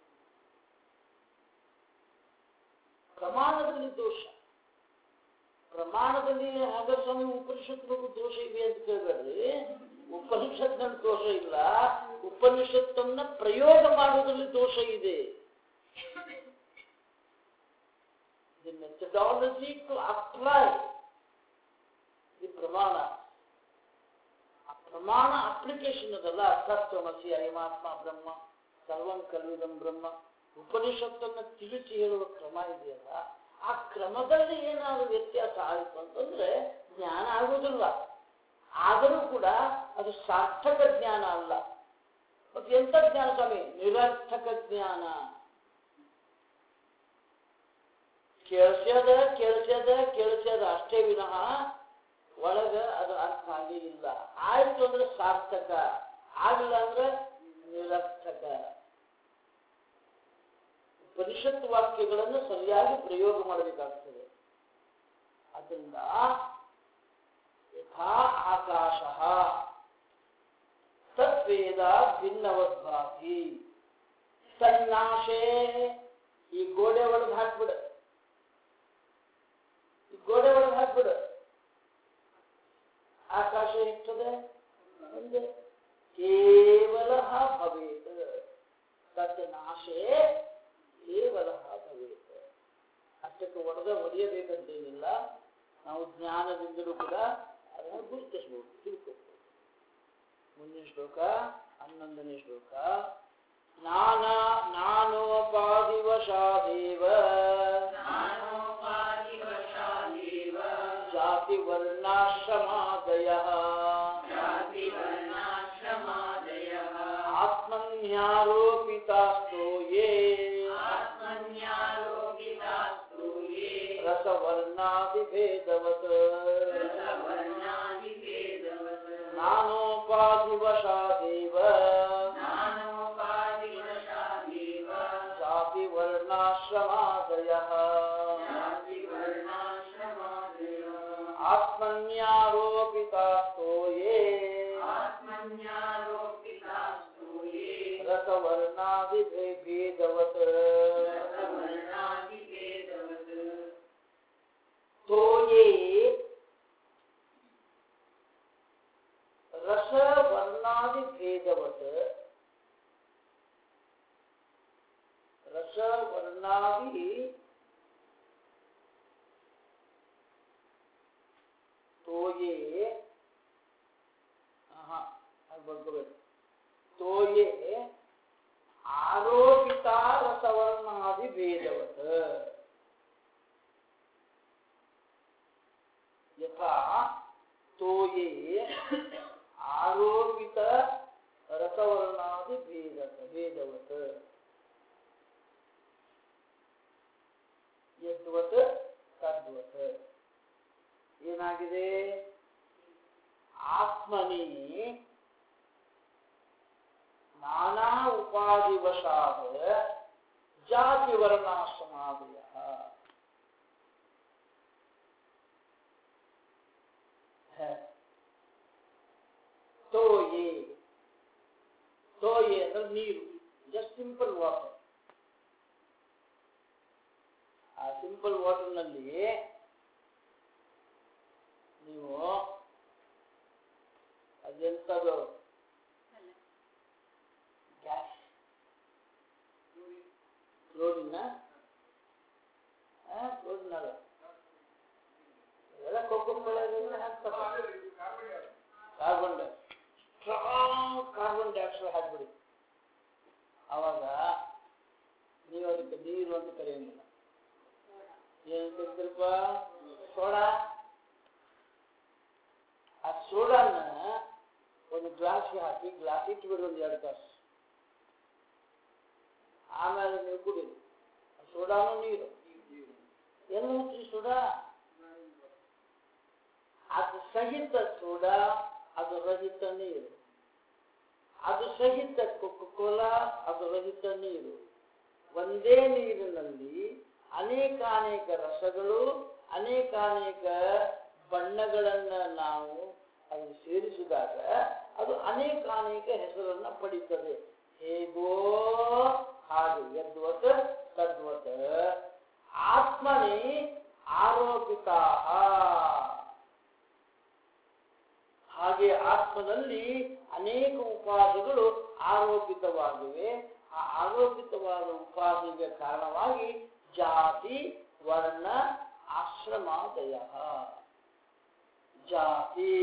ಪ್ರಮಾಣದಲ್ಲಿ ದೋಷ ಪ್ರಮಾಣದಲ್ಲಿ ಹಾಗಾದ್ರೆ ಸ್ವಾಮಿ ಉಪನಿಷತ್ಗಳು ದೋಷ ಇವೆ ಅಂತ ಕೇಳಬೇಡ್ರಿ ಉಪನಿಷತ್ನಲ್ಲಿ ದೋಷ ಇಲ್ಲ ಉಪನಿಷತ್ತನ್ನ ಪ್ರಯೋಗ ಮಾಡುವುದರಲ್ಲಿ ದೋಷ ಇದೆ the methodology to apply the ಪ್ರಮಾಣ ಆ ಪ್ರಮಾಣ ಅಪ್ಲಿಕೇಶನ್ ಅದಲ್ಲ ತತ್ವಮಸಿ ಅಯಮಾತ್ಮ ಬ್ರಹ್ಮ ಸರ್ವಂ ಕಲ್ವಿದಂ ಬ್ರಹ್ಮ ಉಪನಿಷತ್ತನ್ನ ತಿಳಿಸಿ ಹೇಳುವ ಕ್ರಮ ಇದೆಯಲ್ಲ ಆ ಕ್ರಮದಲ್ಲಿ ಏನಾದರೂ ವ್ಯತ್ಯಾಸ ಆಯಿತು ಅಂತಂದ್ರೆ ಜ್ಞಾನ ಆಗುವುದಿಲ್ಲ ಆದರೂ ಕೂಡ ಅದು ಸಾರ್ಥಕ ಜ್ಞಾನ ಅಲ್ಲ ಮತ್ತೆ ಎಂತ ಜ್ಞಾನ ಸ್ವಾಮಿ ನಿರರ್ಥಕ ಜ್ಞಾನ ಕೇಳಿಸ್ಯದ ಕೇಳಿಸ್ಯದ ಕೇಳಿಸ್ಯದ ಅಷ್ಟೇ ವಿನಃ ಒಳಗ ಅದು ಅರ್ಥ ಆಗೇ ಇಲ್ಲ ಆಯ್ತು ಅಂದ್ರೆ ಸಾರ್ಥಕ ಆಗಿಲ್ಲ ಅಂದ್ರೆ ನಿರರ್ಥಕ ಉಪನಿಷತ್ ವಾಕ್ಯಗಳನ್ನು ಸರಿಯಾಗಿ ಪ್ರಯೋಗ ಮಾಡಬೇಕಾಗ್ತದೆ ಅದರಿಂದ ಯಥಾ ಆಕಾಶ ತದ್ವೇದ ಭಿನ್ನವದ್ಭಾತಿ ತನ್ನಾಶೆ ಈ ಗೋಡೆ ಒಳಗೆ ಹಾಕ್ಬಿಡು ಈ ಗೋಡೆ ಒಳಗೆ ಹಾಕ್ಬಿಡು ಆಕಾಶ ಇರ್ತದೆ ಒಂದೇ ಕೇವಲ ಭವೇತ್ ತತ್ ನಾಶೇ ಕೇವಲ ಭವೇತ್ ಅಷ್ಟಕ್ಕೆ ಒಡೆದ ಒಡೆಯಬೇಕಂತೇನಿಲ್ಲ ನಾವು ಜ್ಞಾನದಿಂದಲೂ ಕೂಡ ಅದನ್ನು ಗುರುತಿಸ್ಬೋದು ತಿಳ್ಕೊಬೋದು ಮುಂದಿನ ಶ್ಲೋಕ ಹನ್ನೊಂದನೇ ಶ್ಲೋಕ ನಾನಾ ನಾನೋಪಾದಿವಶಾದೇವ ज्ञानोपाधिवशादेव ಜಾತಿ ವರ್ಣಾಶ್ರಮಾದಯ जातिवर्णाश्रमादयः ಆತ್ಮನ್ಯಾರೋಪಿತಾಸ್ತೋ ಯೇ आत्मन्यारोपितास्तु ये ರಸವರ್ಣಾದಿಭೇದವತ್ रसवर्णादिभेदवत् ನಾನೋಪಾದಿವಶಾದೇವ ज्ञानोपाधिवशादेव ಜಾತಿ ವರ್ಣಾಶ್ರಮಾದಯ जातिवर्णाश्रमादयः ಆತ್ಮನ್ಯಾರೋಪಿತಾಸ್ತೋ ಯೇ आत्मन्यारोपितास्तु ರಸವರ್ಣಾದಿ ಭೇದವತ್ रसवर्णादिभेदवत् ತೋಯೇ ರಸವರ್ಣಾದಿ ಭೇದವತ್ ರಸವರ್ಣಾದಿ ತೋಯೇ ಆಹಾ ಅದು ಬರ್ಕೋಬೇಕು ತೋಯೇ ಆರೋಪಿತ ರಸವರ್ಣಾದಿ ಭೇದವತ್ ಯಥಾ ತೋಯೇ ಆರೋಪಿತ ರಸವರ್ಣಾದಿ ಭೇದಕ ಭೇದವತ್ ಯದ್ವತ್ ತದ್ವತ್ ಏನಾಗಿದೆ ಆತ್ಮನಿ ನಾನಾ ಉಪಾಧಿವಶಾದ ಜಾತಿ ವರ್ಣಾಶ್ರಮಾದಯ ತೋಯೆ ತೋಯೆ ಅಂದ್ರೆ ನೀರು ಜಸ್ಟ್ ಸಿಂಪಲ್ ವಾಟರ್ ಆ ಸಿಂಪಲ್ ವಾಟರ್ನಲ್ಲಿ ನೀವು ಅದೆಂಥದ್ದು ಗ್ಯಾಸ್ ಕ್ಲೋರಿನ ಕ್ಲೋರಿನ್ ಅಲ್ಲ ಎಲ್ಲ ಕೊಕ್ಕೋ ಹಾಕ್ತಾರೆ carbon di strong carbon dioxide ಹಾಕ್ಬಿಡಿ ಆವಾಗ ನೀವು ಅದಕ್ಕೆ ನೀರು ಅಂತ ಕರೆಯಂಗಿಲ್ಲ ಏನು ಕರಿತೀರಪ್ಪ ಸೋಡಾ ಆ ಸೋಡಾನ ಒಂದು ಗ್ಲಾಸ್ಗೆ ಹಾಕಿ ಗ್ಲಾಸ್ ಇಟ್ಬಿಡಿ ಒಂದು ಎರಡು ತಾಸು ಆಮೇಲೆ ನೀವು ಕುಡೀರಿ ಆ ಸೋಡಾನು ನೀರು ಎಲ್ಲಿ ಹೋಗ್ತೀರಿ ಸೋಡಾ ಅದು ಸಹಿತ ಸೋಡಾ ಅದು ರಹಿತ ನೀರು ಅದು ಸಹಿತ ಕೋಲಾ ಅದು ರಹಿತ ನೀರು ಒಂದೇ ನೀರಿನಲ್ಲಿ ಅನೇಕಾನೇಕ ರಸಗಳು ಅನೇಕಾನೇಕ ಬಣ್ಣಗಳನ್ನ ನಾವು ಅದು ಸೇರಿಸಿದಾಗ ಅದು ಅನೇಕಾನೇಕ ಹೆಸರನ್ನ ಪಡೀತದೆ ಹೇಗೋ ಹಾಗೆ ಯದ್ವತ್ ತದ್ವತ್ ಆತ್ಮನೇ ಆರೋಪಿತ ಹಾಗೆ ಆತ್ಮದಲ್ಲಿ ಅನೇಕ ಉಪಾಧಿಗಳು ಆರೋಪಿತವಾಗಿವೆ ಆ ಆರೋಪಿತವಾದ ಉಪಾಧಿಗೆ ಕಾರಣವಾಗಿ ಜಾತಿ ವರ್ಣ ಆಶ್ರಮಾದಯ ಜಾತಿ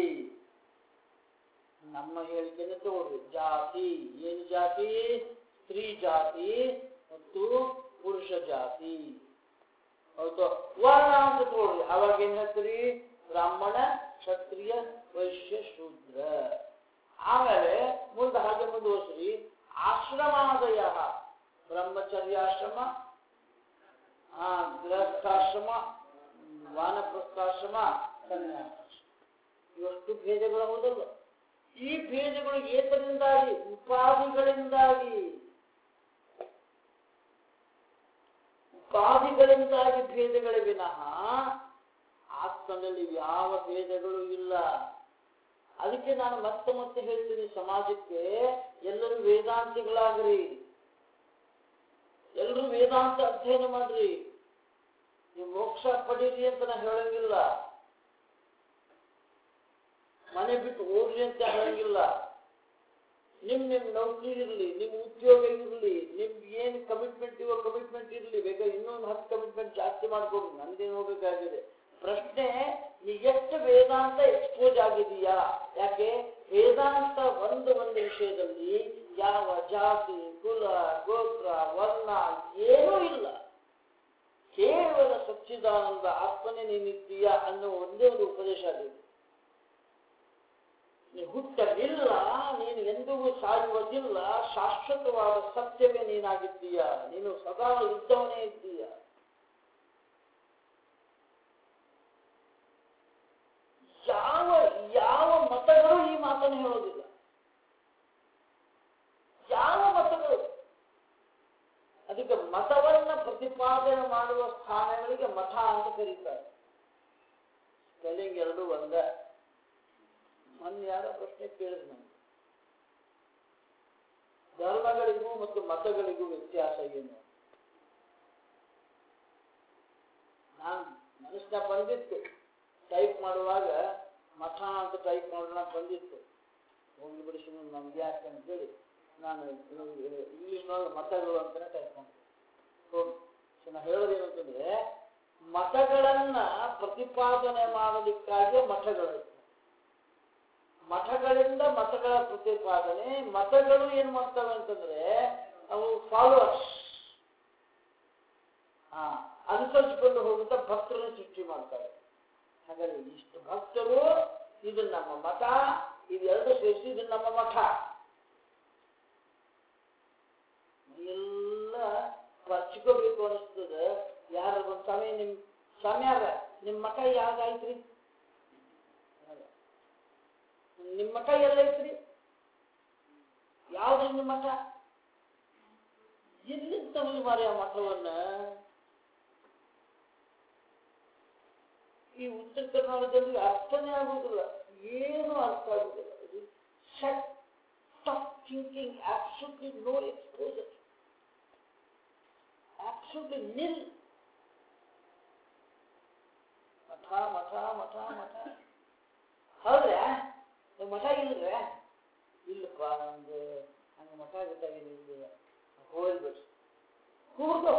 ನಮ್ಮ ಹೇಳಿಕೆನೆ ತಗೊಳ್ರಿ ಜಾತಿ ಏನು ಜಾತಿ ಸ್ತ್ರೀ ಜಾತಿ ಮತ್ತು ಪುರುಷ ಜಾತಿ ಹೌದು ವರ್ಣ ಅಂತ ತಗೊಳ್ರಿ ಅವಾಗ ಏನ್ ಹೇಳ್ತೀರಿ ಬ್ರಾಹ್ಮಣ ಕ್ಷತ್ರಿಯ ವೈಶ್ಯ ಶೂದ್ರ ಆಮೇಲೆ ಮುಂದೆ ಹಾಗೆ ಮುಂದುವರಿಸ್ರಿ ಆಶ್ರಮಾದಯ ಬ್ರಹ್ಮಚರ್ಯಾಶ್ರಮ ಆ ಗೃಹಸ್ಥಾಶ್ರಮ ವಾನಪ್ರಸ್ಥಾಶ್ರಮ ಸನ್ಯಾಸಾಶ್ರಮ ಇವಷ್ಟು ಭೇದಗಳು ಹೌದಲ್ಲ ಈ ಭೇದಗಳು ಏತರಿಂದಾಗಿ ಉಪಾಧಿಗಳಿಂದಾಗಿ ಉಪಾಧಿಗಳಿಂದಾಗಿ ಭೇದಗಳೇ ವಿನಃ ಆತ್ಮನಲ್ಲಿ ಯಾವ ಭೇದಗಳು ಇಲ್ಲ ಅದಕ್ಕೆ ನಾನು ಮತ್ತೆ ಮತ್ತೆ ಹೇಳ್ತೀನಿ ಸಮಾಜಕ್ಕೆ ಎಲ್ಲರೂ ವೇದಾಂತಿಗಳಾಗ್ರಿ ಎಲ್ಲರೂ ವೇದಾಂತ ಅಧ್ಯಯನ ಮಾಡ್ರಿ ನೀವು ಮೋಕ್ಷ ಪಡೀರಿ ಅಂತ ನಾನು ಹೇಳಂಗಿಲ್ಲ ಮನೆ ಬಿಟ್ಟು ಹೋಗ್ರಿ ಅಂತ ಹೇಳಂಗಿಲ್ಲ ನಿಮ್ ನಿಮ್ ನೌಕರಿ ಇರಲಿ ನಿಮ್ ಉದ್ಯೋಗ ಇರಲಿ ನಿಮ್ಗೆ ಏನು ಕಮಿಟ್ಮೆಂಟ್ ಇರೋ ಕಮಿಟ್ಮೆಂಟ್ ಇರಲಿ ಬೇಕಾದ್ರೆ ಇನ್ನೊಂದು ಹತ್ತು ಕಮಿಟ್ಮೆಂಟ್ ಜಾಸ್ತಿ ಮಾಡ್ಕೊಡಿ ನಂದೇನು ಹೋಗ್ಬೇಕಾಗಿದೆ ಪ್ರಶ್ನೆ ನೀ ಎಷ್ಟು ವೇದಾಂತ ಎಕ್ಸ್ಪೋಸ್ ಆಗಿದೆಯಾ ಯಾಕೆ ವೇದಾಂತ ಒಂದು ಒಂದು ವಿಷಯದಲ್ಲಿ ಯಾವ ಜಾತಿ ಕುಲ ಗೋತ್ರ ವರ್ಣ ಏನೂ ಇಲ್ಲ ಕೇವಲ ಸಚ್ಚಿದಾನಂದ ಆತ್ಮನೇ ನೀನಿದ್ದೀಯಾ ಅನ್ನೋ ಒಂದೇ ಒಂದು ಉಪದೇಶ ಆಗಿದೆ ನೀ ಹುಟ್ಟಲಿಲ್ಲ ನೀನು ಎಂದಿಗೂ ಸಾಯುವುದಿಲ್ಲ ಶಾಶ್ವತವಾದ ಸತ್ಯವೇ ನೀನಾಗಿದ್ದೀಯ ನೀನು ಸದಾ ಇದ್ದವನೇ ಇದ್ದೀಯ ಯಾವ ಯಾವ ಮತಗಳು ಈ ಮಾತನ್ನು ಹೇಳೋದಿಲ್ಲ ಯಾವ ಮತಗಳು ಅದಕ್ಕೆ ಮತವನ್ನ ಪ್ರತಿಪಾದನೆ ಮಾಡುವ ಸ್ಥಾನಗಳಿಗೆ ಮಠ ಅಂತ ಕರೀತಾರೆ ಸ್ಪೆಲ್ಲಿಂಗ್ ಎರಡು ಒಂದ ಮೊನ್ನೆ ಯಾರೋ ಪ್ರಶ್ನೆ ಕೇಳಿದ್ರು ನನಗೆ ಧರ್ಮ ಮಠಗಳಿಗೂ ಮತ್ತು ಮತಗಳಿಗೂ ವ್ಯತ್ಯಾಸ ಏನು ನಾನು ಮನಸ್ಸಿನ ಬಂದಿತ್ತು ಟೈಪ್ ಮಾಡುವಾಗ ಮಠ ಅಂತ ಟೈಪ್ ಮಾಡೋಣ ಬಂದಿತ್ತು ಹೋಗಿ ಬಿಡಿ ಸುಮ್ಮನೆ ನಮ್ಗೆ ಯಾಕೆ ಅಂತೇಳಿ ನಾನು ಇಂಗ್ಲೀಷ್ನೊಳಗೆ ಮತಗಳು ಅಂತಲೇ ಟೈಪ್ ಮಾಡಿದೆ ಹೋಗಿ ಸೊ ನಾ ಹೇಳೋದೇನು ಅಂತಂದ್ರೆ ಮಠಗಳನ್ನ ಪ್ರತಿಪಾದನೆ ಮಾಡಲಿಕ್ಕಾಗಿ ಮಠಗಳು ಮಠಗಳಿಂದ ಮತಗಳ ಪ್ರತಿಪಾದನೆ ಮತಗಳು ಏನ್ ಮಾಡ್ತವೆ ಅಂತಂದ್ರೆ ಅವು ಫಾಲೋವರ್ಸ್ ಹಾ ಅನುಸರಿಸಿಕೊಂಡು ಹೋಗುತ್ತಾ ಭಕ್ತರನ್ನು ಸೃಷ್ಟಿ ಮಾಡ್ತಾರೆ ಹಾಗಾಗಿ ಇಷ್ಟು ಭಕ್ತರು ಇದು ನಮ್ಮ ಮಠ ಇದೆರಡು ಸೇರಿಸಿ ಇದು ನಮ್ಮ ಮಠ ಎಲ್ಲ ಹಚ್ಕೋಬೇಕು ಅನಿಸ್ತದೆ ಯಾರ ಒಂದು ಸಮಯ ನಿಮ್ ಸಮಯಾರ ನಿಮ್ ಮಠ ಯಾವ್ದಾಯ್ತ್ರಿ ನಿಮ್ಮ ಮಠ ಎಲ್ಲೈತ್ರಿ ಯಾವ್ದು ನಿಮ್ಮ ಮಠ ಎಲ್ಲಿಂದ ತಗೊಳ್ಳಿ ಮಾರಿ ಆ ಮಠವನ್ನ ಈ ಉತ್ತರ ಕರ್ನಾಟಕ ಜನರಿಗೆ ಅರ್ಥನೇ ಆಗುದಿಲ್ಲ ಏನು ಅರ್ಥ ಆಗುದಿಲ್ಲ ಇದು set of thinking absolutely no exposure absolutely nil ಮಠ ಮಠ ಮಠ ಮಠ ಹೌದ್ರಾ ನಿಮ್ ಮಠ ಇಲ್ರ ಇಲ್ಲಪ್ಪ ನಮ್ದು ಹಂಗ ಮಠ ಗೊತ್ತಾಗಿಲ್ಲ ಹೋಗ್ಬಿಡ್ರಿ ಕೂರ್ದು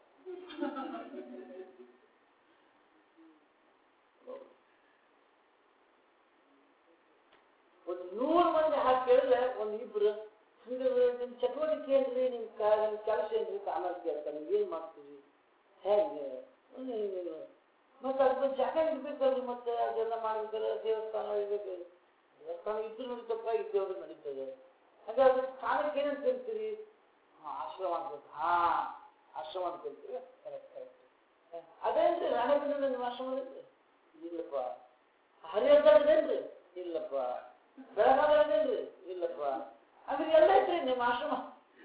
ಒಂದು ನೂರು ಮಂದಿ ಹಾಕಿ ಕೇಳಿದ್ರೆ ಒಂದು ಇಬ್ರು ಹಂಗಾದ್ರೆ ನಿಮ್ ಚಟುವಟಿಕೆ ಏನ್ರಿ ನಿಮ್ ಕ ನಿಮ್ ಕೆಲಸ ಏನ್ರಿ ಅಂತ ಆಮೇಲೆ ಕೇಳ್ತಾರೆ ನೀವು ಏನ್ ಮಾಡ್ತೀರಿ ಹೆಂಗೆ ಮತ್ತೆ ಅದಕ್ಕೆ ಜಾಗ ಇರ್ಬೇಕಲ್ರಿ ಮತ್ತೆ ಅದೆಲ್ಲ ಮಾಡ್ಬೇಕಾದ್ರೆ ದೇವಸ್ಥಾನ ಇರ್ಬೇಕು ದೇವಸ್ಥಾನ ಇದ್ದು ನಡೀತಪ್ಪ ಇದ್ದವ್ರು ನಡೀತದೆ ಹಾಗಾದ್ರೆ ಸ್ಥಾನಕ್ಕೆ ಏನಂತ ಕರಿತೀರಿ ಹಾ ಆಶ್ರಮ ಅಂತ ಹಾ ಆಶ್ರಮ ಅಂತ ಕರಿತೀವಿ ಕರೆಕ್ಟ್ ಕರೆಕ್ಟ್ ಅದೇನ್ರಿ ರಾಣೆಬೆನ್ನೂರು ನಿಮ್ಮ ಆಶ್ರಮದಲ್ಲಿ ಇಲ್ಲಪ್ಪ ಹರಿಹರದಾಗದೇನ್ರಿ ಇಲ್ಲಪ್ಪ ಬೆಳಗಾವಿಯಾಗದೇನ್ರಿ ಇಲ್ಲಪ್ಪ ಅಂದ್ರೆ ಎಲ್ಲ ಐತ್ರಿ ನಿಮ್ಮ ಆಶ್ರಮ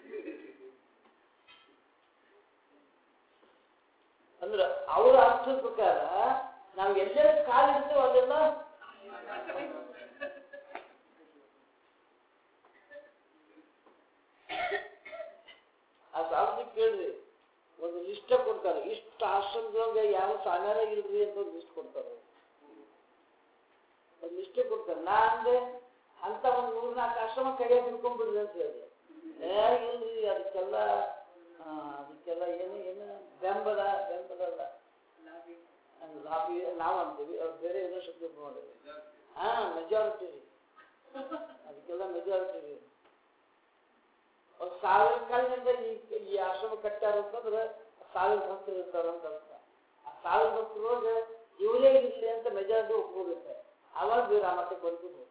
ಅಂದ್ರೆ ಅವರ ಅರ್ಥದ ಪ್ರಕಾರ ನಾವು ಎಲ್ಲೆಲ್ಲ ಕಾಲಿಡ್ತೇವೆ ಅಲ್ಲೆಲ್ಲ ಆ ಸಾಧ್ಯ ಕೇಳ್ರಿ ಒಂದು ಲಿಸ್ಟ್ ಕೊಡ್ತಾರೆ ಇಷ್ಟು ಆಶ್ರಮದೊಳಗೆ ಯಾವ ಸಾಮ್ಯಾರ ಇಲ್ರಿ ಅಂತ ಒಂದು ಲಿಸ್ಟ್ ಕೊಡ್ತಾರೆ ಒಂದು ಲಿಸ್ಟ್ ಕೊಡ್ತಾರೆ ನಾ ಅಂದೆ ಅಂತ ಒಂದು ಮೂರ್ ನಾಲ್ಕು ಆಶ್ರಮ ಕೈಯಾಗ ಹಿಡ್ಕೊಂಡ್ಬಿಡ್ರಿ ಅಂತ ಹೇಳಿದೆ ಏ ಇಲ್ರಿ ಅದಕ್ಕೆಲ್ಲ ಆ, ಅದಕ್ಕೆಲ್ಲ ಏನು ಏನು ಬೆಂಬಲ ಬೆಂಬಲ ಅಲ್ಲ ಲಾಬಿ ನಾವು ಅಂತೀವಿ ಅವ್ರು ಬೇರೆ ಏನೋ ಶಬ್ದ ಮಾಡಿದ್ವಿ ಹಾ ಮೆಜಾರಿಟಿ ರೀ ಅದಕ್ಕೆಲ್ಲ ಮೆಜಾರಿಟಿ ರೀ ಅವ್ರು ಸಾವಿರ ಕಾಲದಿಂದ ಈ ಈ ಆಶ್ರಮ ಕಟ್ಟಾರ ಅಂತಂದ್ರೆ ಸಾವಿರ ಭಕ್ತರು ಇರ್ತಾರ ಅಂತ ಅರ್ಥ ಆ ಸಾವಿರ ಭಕ್ತರೊಳಗೆ ಇವರೇ ಇರಲಿ ಅಂತ ಮೆಜಾರಿಟಿ ಒಪ್ಕೋಬೇಕು ಅವಾಗ ಬೇರೆ ಆ ಮಟ್ಟಕ್ಕೆ ಬಂದ್ಬಿಡ್ಬೇಕು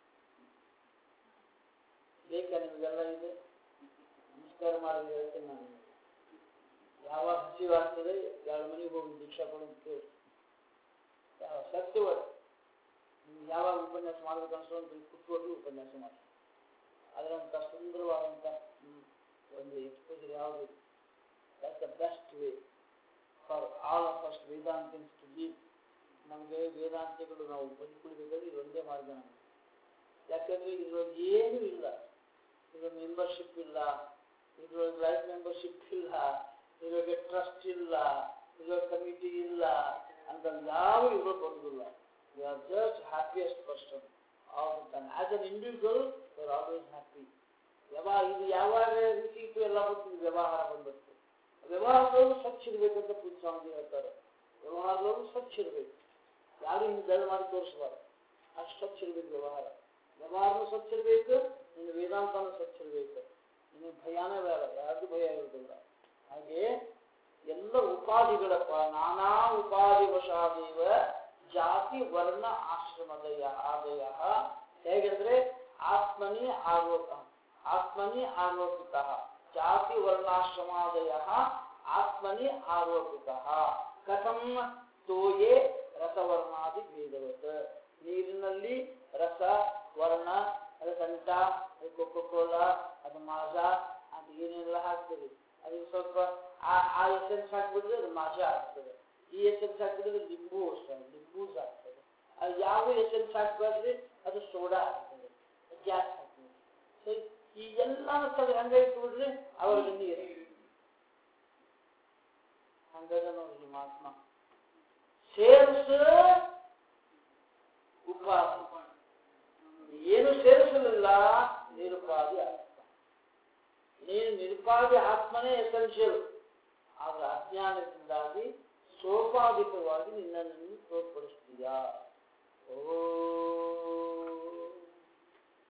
ಬೇಕಾ ನಿಮಗೆಲ್ಲ ಇದೆ ನಮಸ್ಕಾರ ಮಾಡಿ ಹೇಳ್ತೀನಿ ನಾನು ಯಾವಾಗ ಹಸಿವಾಗ್ತದೆ ಎರಡು ಮನೆಗೆ ಹೋಗಿ ದೀಕ್ಷಾ ಕೊಡು ಅಂತ ಕೇಳಿ ಯಾವ ಸತ್ಯವ ನೀವು ಯಾವಾಗ ಉಪನ್ಯಾಸ ಮಾಡ್ಬೇಕು ಅನ್ಸ್ಕೊಂಡು ಕುತ್ಕೊಂಡು ಉಪನ್ಯಾಸ ಮಾಡಿ ಅದರಂಥ ಸುಂದರವಾದಂಥ ಹ್ಮ್, ಒಂದು ಎಕ್ಸ್ಪೋಜರ್ ಯಾವುದು that's the best way for all of us Vedantins to leave ನಮಗೆ ವೇದಾಂತಿಗಳು ನಾವು ಬದುಕುಳಿಬೇಕಾದ್ರೆ ಇದೊಂದೇ ಮಾರ್ಗ ನಮಗೆ ಯಾಕಂದ್ರೆ ಇದ್ರೊಳಗೆ ಏನೂ ಇಲ್ಲ ಇದ್ರೊಳಗೆ ಮೆಂಬರ್ಶಿಪ್ ಇಲ್ಲ ಇದ್ರೊಳಗೆ ಲೈಫ್ ಮೆಂಬರ್ಶಿಪ್ ಇಲ್ಲ ಇದ್ರೊಳಗೆ ಟ್ರಸ್ಟ್ ಇಲ್ಲ ಇದ್ರೊಳಗೆ ಕಮಿಟಿ ಇಲ್ಲ ಅಂತ ಯಾವ ಇದ್ರೊಳಗೆ ಬರುದಿಲ್ಲ you are just happiest person all the time as an individual you are always happy ಯಾವಾಗ ಇದು ಯಾವಾಗ ರೀತಿ ಇತ್ತು ಎಲ್ಲ ಬಂತು ವ್ಯವಹಾರ ಬಂದ್ಬಿಡ್ತು ವ್ಯವಹಾರದಲ್ಲೂ ಸ್ವಚ್ಛ ಇರ್ಬೇಕಂತ ಪೂಜೆ ಸ್ವಾಮಿ ಹೇಳ್ತಾರೆ ವ್ಯವಹಾರದಲ್ಲೂ ಸ್ವಚ್ಛ ಇರಬೇಕು ಯಾರು ಹಿಂಗೆ ಬೆಳೆ ಮಾಡಿ ತೋರಿಸಬಾರ್ದು ಅಷ್ಟು ಸ್ವಚ್ಛ ಇರ್ಬೇಕು ವ್ಯವಹಾರ ವ್ಯವಹಾರನೂ ಸ್ವಚ್ಛ ಇರಬೇಕು ನಿನ್ನ ವೇದಾಂತನೂ ಸ್ವಚ್ಛ ಇರಬೇಕು ನಿನಗೆ ಭಯನೇ ಬೇಡ ಯಾರಿಗೂ ಭಯ ಇರುವುದಿಲ್ಲ ಹಾಗೆ ಎಲ್ಲ ಉಪಾಧಿಗಳಪ್ಪ ನಾನಾ ಉಪಾಧಿ ವಶಾದೇವ ಜಾತಿ ವರ್ಣ ಆಶ್ರಮದಯ ಆದಯ ಹೇಗೆಂದ್ರೆ ಆತ್ಮನಿ ಆರೋಪ ಆತ್ಮನಿ ಆರೋಪಿತ ಜಾತಿ ವರ್ಣಾಶ್ರಮಾದಯ ಆತ್ಮನಿ ಆರೋಪಿತ ಕಥಂ ತೋಯೇ ರಸವರ್ಣಾದಿ ಭೇದವತ್ ನೀರಿನಲ್ಲಿ ರಸ ವರ್ಣ ಅದು ಸಂಟ ಅದು ಕೊಕ್ಕೋ ಕೋಲಾ ಅದು ಮಾಜಾ ಅದು ಏನೆಲ್ಲ ಹಾಕ್ತೀವಿ ಅದಕ್ಕೆ ಸ್ವಲ್ಪ ಆ ಆ ಎಸೆನ್ಸ್ ಹಾಕ್ಬಿಟ್ರೆ ಅದು ಮಾಜಾ ಆಗ್ತದೆ ಈ ಎಸೆನ್ಸ್ ಹಾಕ್ಬಿಟ್ರೆ ಲಿಂಬು ಅಷ್ಟೇ ಲಿಂಬೂಸ್ ಆಗ್ತದೆ ಅದು ಯಾವ ಎಸೆನ್ಸ್ ಹಾಕ್ಬಾರ್ದ್ರಿ ಅದು ಸೋಡಾ ಆಗ್ತದೆ ಗ್ಯಾಸ್ ಹಾಕ್ತದೆ ಸೊ ಈ ಎಲ್ಲಾನು ತೆಗೆದು ಹಂಗಾಯ್ತು ಬಿಡ್ರಿ ಅವ್ರಿಗೆ ನೀರು ಹಂಗದ ನೋಡ್ರಿ ಮಹಾತ್ಮ ಸೇರಿಸ ಉಪಾಧಿ ಏನು ಸೇರಿಸಲಿಲ್ಲ ನಿರುಪಾಧಿ ಆತ್ಮ ನೀನು ನಿರುಪಾಧಿ ಆತ್ಮನೇ ಎಸೆನ್ಷಿಯಲ್ ಆದ್ರೆ ಅಜ್ಞಾನದಿಂದಾಗಿ ಸೋಪಾಧಿಕವಾಗಿ ನಿನ್ನನ್ನು ನೀನು ತೋರ್ಪಡಿಸ್ತೀಯಾ ಓ